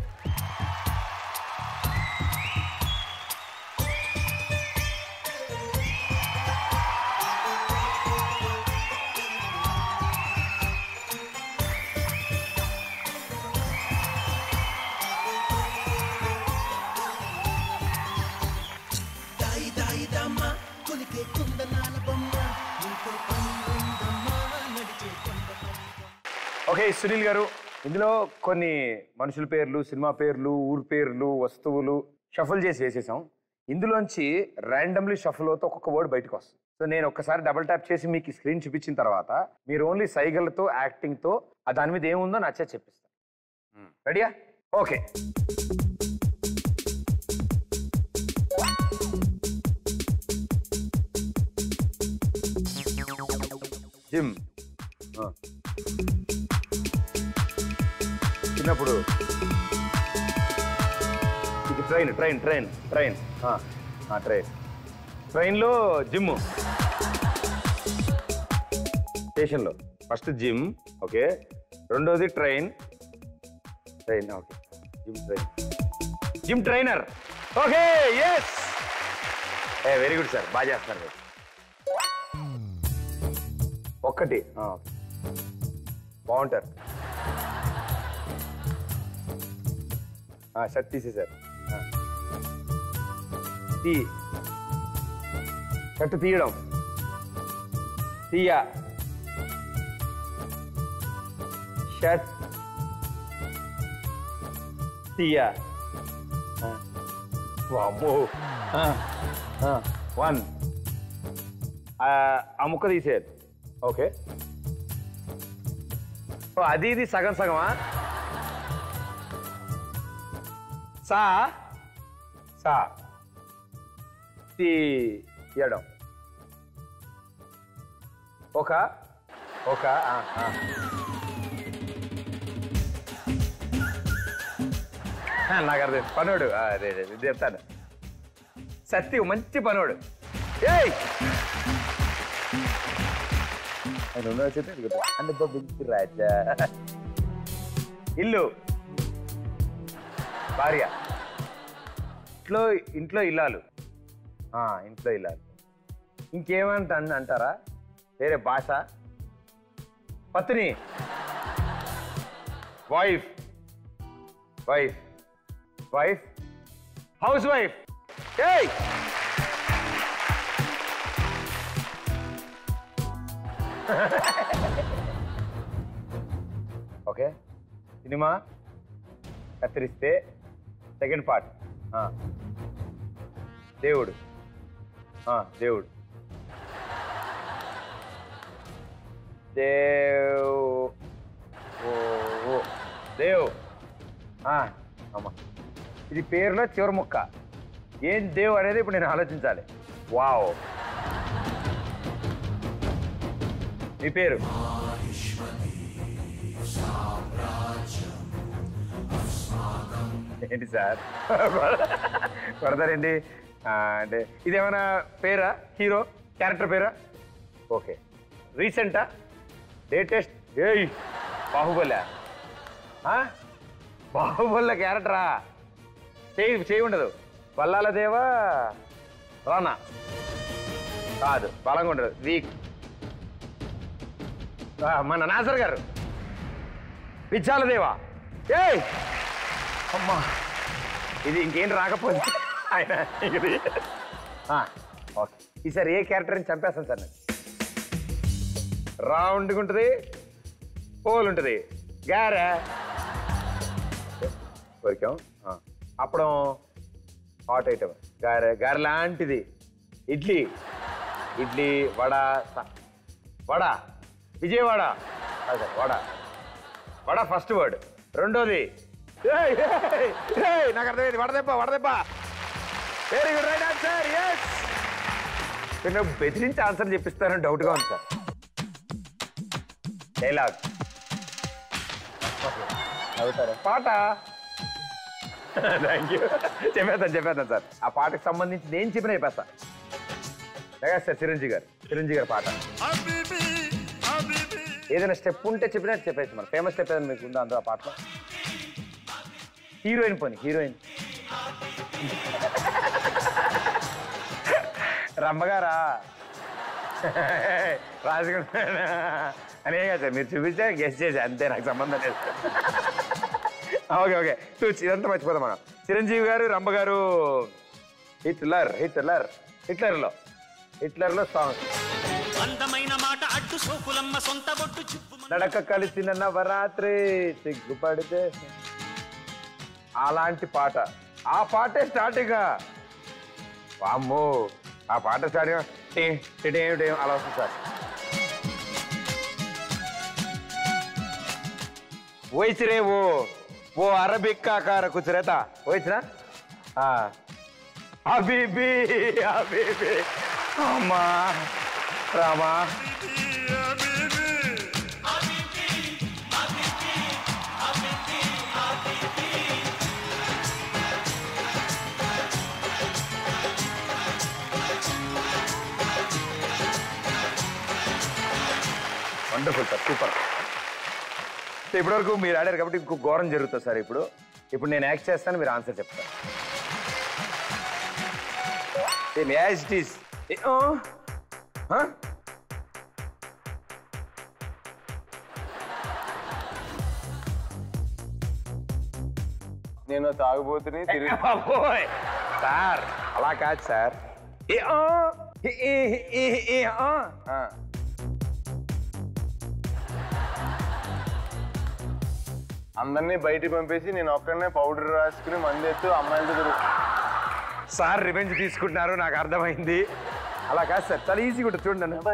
దాయి దాయి దమ్మ కొలికే కుందనాల బొమ్మ నీతో పని ఉందమ్మా నడిచే కొండ ఓకే సునీల్ గారు ఇందులో కొన్ని మనుషుల పేర్లు సినిమా పేర్లు ఊరు పేర్లు వస్తువులు షఫల్ చేసి వేసేసాం ఇందులోంచి ర్యాండమ్లీ షఫల్ అవుతూ ఒక్కొక్క వర్డ్ బయటకు వస్తుంది సో నేను ఒక్కసారి డబుల్ ట్యాప్ చేసి మీకు స్క్రీన్ చూపించిన తర్వాత మీరు ఓన్లీ సైగలతో యాక్టింగ్తో ఆ దాని మీద ఏముందో నచ్చే చెప్పిస్తాను రెడీయా ఓకే జిమ్ చిన్నప్పుడు ఇది train train train train train ట్రైన్లో జిమ్ స్టేషన్లో ఫస్ట్ జిమ్ ఓకే రెండోది train train okay gym train gym trainer okay yes a very good sir బాగా చేస్తున్నారు మీరు ఒక్కటి ఆ, ఓకే. బాగుంటారు ఆ, షర్ట్ తీసేశారు ఆ. తీ షర్ట్ తీయడం తీయ షర్ట్ తీయ ఆ. వామ్మో ఆ, ఆ, వన్ ఆ ఆ ముక్క తీసేది ఓకే ఓ అది ఇది సగం సగమా సా టా తీయడం ఒక ఒక ఆ, ఆ. ఆ, నాకు అర్థం పనోడు ఆ, అదే అదే ఇది చెప్తాను సత్తి మంచి పనోడు ఏయ్ ఆయన ఉన్న వచ్చేది ఇదిగో. అంటే బొబ్బిలి రాజా ఇల్లు భార్య ఇంట్లో ఇంట్లో ఇల్లాలు ఆ, ఇంట్లో ఇల్లాలు ఇంకేమంట అన్- అంటారా వేరే భాష పత్ని wife wife wife housewife ఏయ్ ఓకే సినిమా కత్తిరిస్తే సెకండ్ పార్ట్ దేవుడు ఆ, దేవుడు దేవ్ ఓ ఓ దేవ్ ఆ, అమ్మా ఇది పేరులో చివరి ముక్క ఏం దేవ్ అనేది ఇప్పుడు నేను ఆలోచించాలి వావ్ మీ పేరు ఏంటి సార్ కొడతారండి ఆ, అంటే ఇదేమైనా పేరా హీరో క్యారెక్టర్ పేరా ఓకే రీసెంటా లేటెస్ట్ ఏయ్ బాహుబలి బాహుబలి క్యారెక్టరా చేయి చేయి ఉండదు వల్లాల దేవా రానా కాదు బలంగా ఉండదు వీక్ ఆ, మన నాసర్ గారు పిచ్చాల దేవా ఏయ్ అమ్మా ఇది ఇంకేం రాకపోతే ఆయన ఇది ఆ, ఓకే ఈసారి ఏ క్యారెక్టర్ని చంపేస్తాను సార్ నేను రౌండ్గా ఉంటుంది పోల్ ఉంటుంది గారె కొరికాం ఆ. అప్పడం హాట్ ఐటమ్ గారె గారె లాంటిది ఇడ్లీ ఇడ్లీ వడ స- వడ విజయవాడ అదే వడ వడ ఫస్ట్ వర్డ్ రెండోది ఏయ్, ఏయ్, ఏయ్, నాకు అర్థమైంది వడదెబ్బ వడదెబ్బ very good right answer yes నేను బెదిరించి ఆన్సర్ చెప్పిస్తానని డౌట్గా ఉంది సార్ డైలాగ్ అవుతారా పాట థ్యాంక్ యూ చెప్పేస్తాను చెప్పేస్తాను సార్ ఆ పాటకు సంబంధించి నేను చెప్పిన చెప్పేస్తా లేదా సార్ చిరంజీవి గారు చిరంజీవి గారి పాట ఏదైనా స్టెప్ ఉంటే చెప్పినట్టు చెప్పేసి మరి ఫేమస్ స్టెప్ ఏదైనా మీకు ఉందా అందులో ఆ పాటలో హీరోయిన్ పోనీ హీరోయిన్ రమ్మగారా రాజుకుంటా అనే కదా సార్ మీరు చూపిస్తే గెస్ట్ చేసి అంతే నాకు సంబంధం లేదు ఓకే ఓకే చూచి ఇదంతా మర్చిపోదాం మనం చిరంజీవి గారు రమ్మ గారు హిట్లర్ హిట్లర్ హిట్లర్లో హిట్లర్లో సాంగ్ అందమైన మాట అడ్డు సోకులమ్మ సొంత బొట్టు చిప్పు నడక కలిసిన నవరాత్రి సిగ్గుపడితే అలాంటి పాట ఆ పాటే స్టార్టింగ్ వామ్మో ఆ పాట స్టార్టింగ్ టీ, టీ, టీ, టీ, అలా వస్తుంది సార్ ఓయిచిరే ఓ ఓ అరబిక్ ఆకార కుచరేత ఓయిచినా అబీబీ అబీబీ అమ్మా రామా వండర్ఫుల్ సార్ సూపర్ సో ఇప్పటివరకు మీరు ఆడారు కాబట్టి ఇంకో ఘోరం జరుగుతుంది సార్ ఇప్పుడు ఇప్పుడు నేను యాక్ట్ చేస్తాను మీరు ఆన్సర్ చెప్తారు సేమ్ యాజ్ ఇట్ ఈస్ నేను తాగుబోతుని తిరిగి సార్ అలా కాదు సార్ ఏ ఆ, ఏ, ఏ, ఏ, ఏ, ఆ. ఆ. అందరినీ బయటికి పంపేసి నేను ఒక్కడనే పౌడర్ రాసుకుని మందేస్తూ అమ్మాయిలతో తిరుగు సార్ రివెంజ్ తీసుకుంటున్నారు నాకు అర్థమైంది అలా కాదు సార్ చాలా ఈజీగా ఉంటుంది చూడండి నన్ను.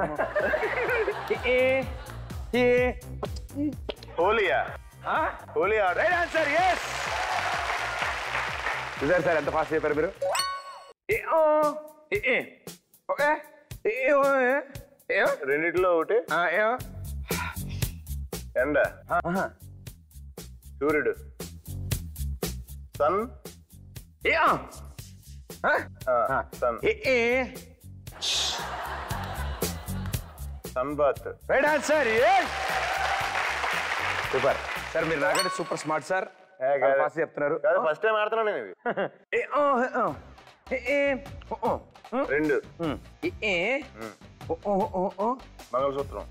ఏ, ఏ, ఏ, హోలియా ఆ? హోలీ ఆడ రైట్ ఆన్సర్ ఎస్ చూసారు సార్ ఎంత ఫాస్ట్ చెప్పారు మీరు ఏ, ఓ, ఏ, ఏ, ఓకే, ఏ, ఏ, ఓ, ఏ, ఏ, ఓ, రెండిట్లో ఒకటి ఆ, ఏ, ఓ. ఎండ ఆహా. సూర్యుడు సన్ ఏ, ఆ. ఆ? ఆ. సన్ ఏ, ఏ. Sunbath right answer super sir మీరు నాకంటే సూపర్ స్మార్ట్ సార్ ఏ, కాదు. ఫాస్ట్ చెప్తున్నారు కాదు ఫస్ట్ టైం ఆడుతున్నాను నేను ఇది ఏ, ఓ, ఏ, ఓ. ఏ, ఏ. ఓ, ఓ. ఉమ్. రెండు ఉమ్. ఏ, ఏ. ఓ, ఓ, ఓ, ఓ. మంగళసూత్రం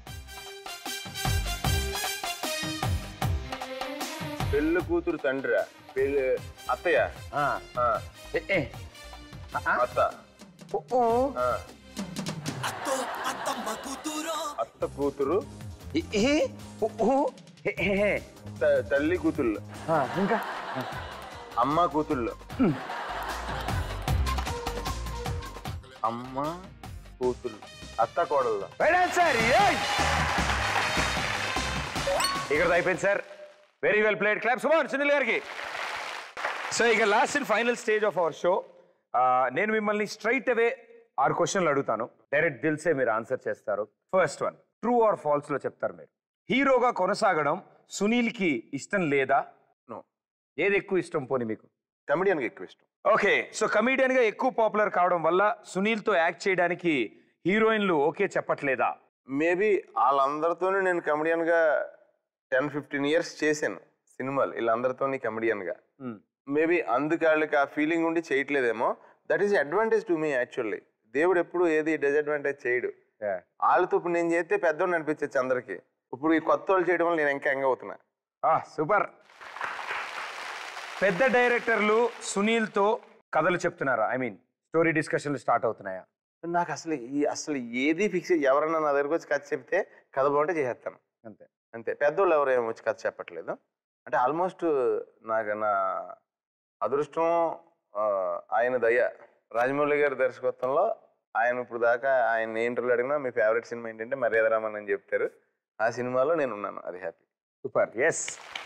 పెళ్ళి కూతురు తండ్రి పెళ్ళి అత్తయ్య ఆ. ఆ, ఏ, ఏ. ఆ, ఆ. అత్త ఓ, ఓ. ఆ, అత్తో అత్తమ్మ కూతురో అత్త కూతురు ఏ, ఏ. ఓ, ఓ. ఏ, ఏ. త- తల్లి కూతుళ్ళు ఆ, ఇంకా అమ్మ కూతుళ్ళు అమ్మ కూతుళ్ళు అత్త కోడళ్ళు రైట్ ఆన్సర్ ఇక్కడ అయిపోయింది sir very well played clap సుమార్ సునీల్ గారికి సో ఇక last and final stage of our show నేను మిమ్మల్ని స్ట్రైట్ అవే ఆరు క్వశ్చన్లు అడుగుతాను డైరెక్ట్ దిల్సే మీరు ఆన్సర్ చేస్తారు first one true or false లో చెప్తారు మీరు హీరోగా కొనసాగడం సునీల్కి ఇష్టం లేదా నో ఏది ఎక్కువ ఇష్టం పోని మీకు కమెడియన్కి ఎక్కువ ఇష్టం ఓకే సో కమీడియన్ గా ఎక్కువ పాపులర్ కావడం వల్ల సునీల్తో యాక్ట్ చేయడానికి హీరోయిన్లు ఓకే చెప్పట్లేదా మేబీ వాళ్ళందరితోనూ నేను కమెడియన్గా టెన్ ఫిఫ్టీన్ ఇయర్స్ చేశాను సినిమాలు వీళ్ళందరితోని కమెడియన్గా మేబీ అందుకు వాళ్ళకి ఆ ఫీలింగ్ ఉండి చేయట్లేదేమో that is advantage to me actually దేవుడు ఎప్పుడు ఏది డిసడ్వాంటేజ్ చేయడు వాళ్ళతో ఇప్పుడు నేను చేస్తే పెద్దోడిని అనిపించచ్చు అందరికి ఇప్పుడు ఈ కొత్త వాళ్ళు చేయడం వల్ల నేను ఇంకా ఎంగ అవుతున్నా సూపర్ పెద్ద డైరెక్టర్లు సునీల్తో కథలు చెప్తున్నారా ఐ మీన్ స్టోరీ డిస్కషన్లు స్టార్ట్ అవుతున్నాయా నాకు అసలు ఈ అసలు ఏది ఫిక్స్ ఎవరన్నా నా దగ్గరకు వచ్చి కథ చెప్తే కథ బాగుంటే చేసేస్తాను అంతే అంతే పెద్దోళ్ళు ఎవరు ఏమి వచ్చి కథ చెప్పట్లేదు అంటే ఆల్మోస్ట్ నాకు నా అదృష్టం ఆ, ఆయన దయ రాజమౌళి గారి దర్శకత్వంలో ఆయన ఇప్పుడు దాకా ఆయన ఇంటర్వ్యూ అడిగినా మీ ఫేవరెట్ సినిమా ఏంటంటే మర్యాద రామన్ అని చెప్తారు ఆ సినిమాలో నేను ఉన్నాను అది happy super yes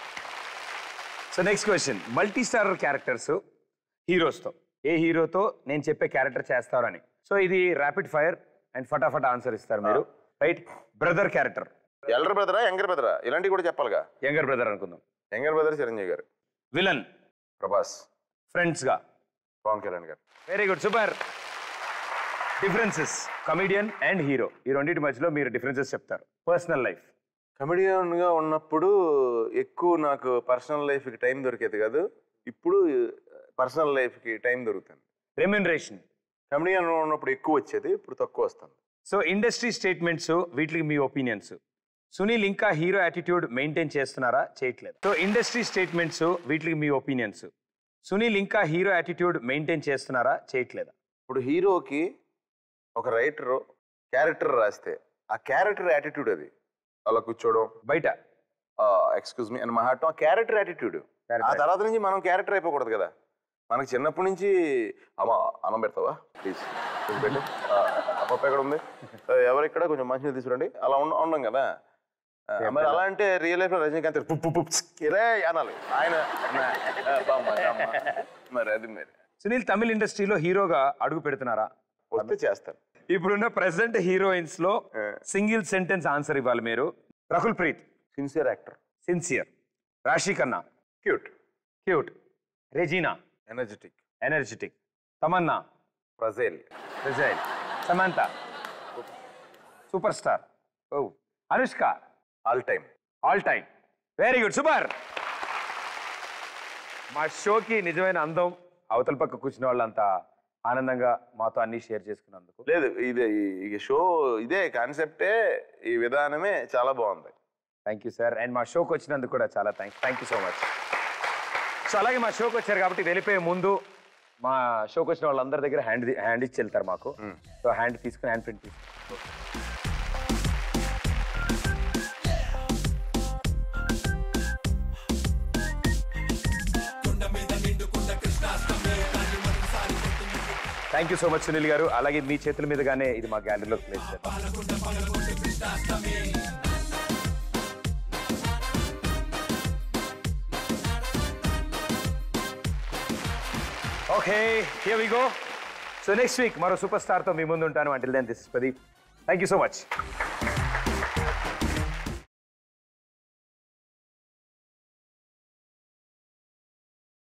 so next question multi starrer characters హీరోస్తో ఏ హీరోతో నేను చెప్పే క్యారెక్టర్ చేస్తారని సో ఇది ర్యాపిడ్ ఫైర్ అండ్ ఫటాఫట్ ఆన్సర్ ఇస్తారు మీరు రైట్ బ్రదర్ క్యారెక్టర్ ఎల్డర్ బ్రదరా యంగర్ బ్రదరా ఇలాంటివి కూడా చెప్పాలిగా యంగర్ బ్రదర్ అనుకుందాం younger brother Chiranjeevi garu villain Prabhas ఫ్రెండ్స్గా Pawan Kalyan garu very good super differences comedian and hero ఈ రెండింటి మధ్యలో మీరు డిఫరెన్సెస్ చెప్తారు పర్సనల్ లైఫ్ కమెడియన్గా ఉన్నప్పుడు ఎక్కువ నాకు పర్సనల్ లైఫ్కి టైం దొరికేది కాదు ఇప్పుడు పర్సనల్ లైఫ్కి టైం దొరుకుతుంది రెమ్యునరేషన్ కమెడియన్ ఉన్నప్పుడు ఎక్కువ వచ్చేది ఇప్పుడు తక్కువ వస్తుంది సో ఇండస్ట్రీ స్టేట్మెంట్స్ వీటికి మీ ఒపీనియన్స్ సునీల్ ఇంకా హీరో యాటిట్యూడ్ మెయింటైన్ చేస్తున్నారా చేయట్లేదు సో ఇండస్ట్రీ స్టేట్మెంట్స్ వీటికి మీ ఒపీనియన్స్ సునీల్ ఇంకా హీరో యాటిట్యూడ్ మెయింటైన్ చేస్తున్నారా చేయట్లేదా ఇప్పుడు హీరోకి ఒక రైటర్ క్యారెక్టర్ రాస్తే ఆ క్యారెక్టర్ యాటిట్యూడ్ అది అలా కూర్చోవడం బయట ఎక్స్క్యూజ్ మీ అని మాట్లాడటం ఆ క్యారెక్టర్ యాటిట్యూడ్ ఆ తర్వాత నుంచి మనం క్యారెక్టర్ అయిపోకూడదు కదా మనకి చిన్నప్పటి నుంచి అమ్మ అన్నం పెడతావా ప్లీజ్ పెట్టు ఆ, ఆ పప్పు ఎక్కడ ఉంది ఆ, ఎవరు ఇక్కడ కొంచెం మంచిగా తీసుకురండి అలా ఉండ ఉండం కదా ఆ, మరి అలా అంటే రియల్ లైఫ్ లో రజనీకాంత్ పుప్ పుప్ పుప్ రే అనాలి ఆయన నా, ఆ, బామ్మ, బామ్మ. మరి అది మరి సునీల్ తమిళ ఇండస్ట్రీలో హీరోగా అడుగు పెడుతున్నారా వస్తే చేస్తారు ఇప్పుడున్న ప్రెసెంట్ హీరోయిన్స్ లో సింగిల్ సెంటెన్స్ ఆన్సర్ ఇవ్వాలి మీరు Rakul Preet sincere actor sincere Raashi Khanna cute cute Regina energetic energetic Tamannaah fragile fragile Samantha super star ఓ Anushka all time all time very good super మా షోకి నిజమైన అందం అవతల పక్క కూర్చున్న వాళ్ళంతా ఆనందంగా మాతో అన్ని షేర్ చేసుకున్నందుకు లేదు ఇది ఈ షో ఇదే కాన్సెప్టే ఈ విధానమే చాలా బాగుంది థ్యాంక్ యూ సార్ అండ్ మా షోకి వచ్చినందుకు కూడా చాలా thanks thank you so much so అలాగే మా షోకి వచ్చారు కాబట్టి వెళ్ళిపోయే ముందు మా షోకి వచ్చిన వాళ్ళందరి దగ్గర హ్యాండ్ హ్యాండ్ ఇచ్చి వెళ్తారు మాకు సో హ్యాండ్ తీసుకుని హ్యాండ్ ప్రింట్ తీసుకుని thank you so much Sunil garu అలాగే మీ చేతుల మీదుగానే ఇది మా గ్యాలరీలోకి ప్లేస్ చేద్దాం okay here we go so next week మరో సూపర్ స్టార్తో మీ ముందు ఉంటాను until then this Pradeep thank you so much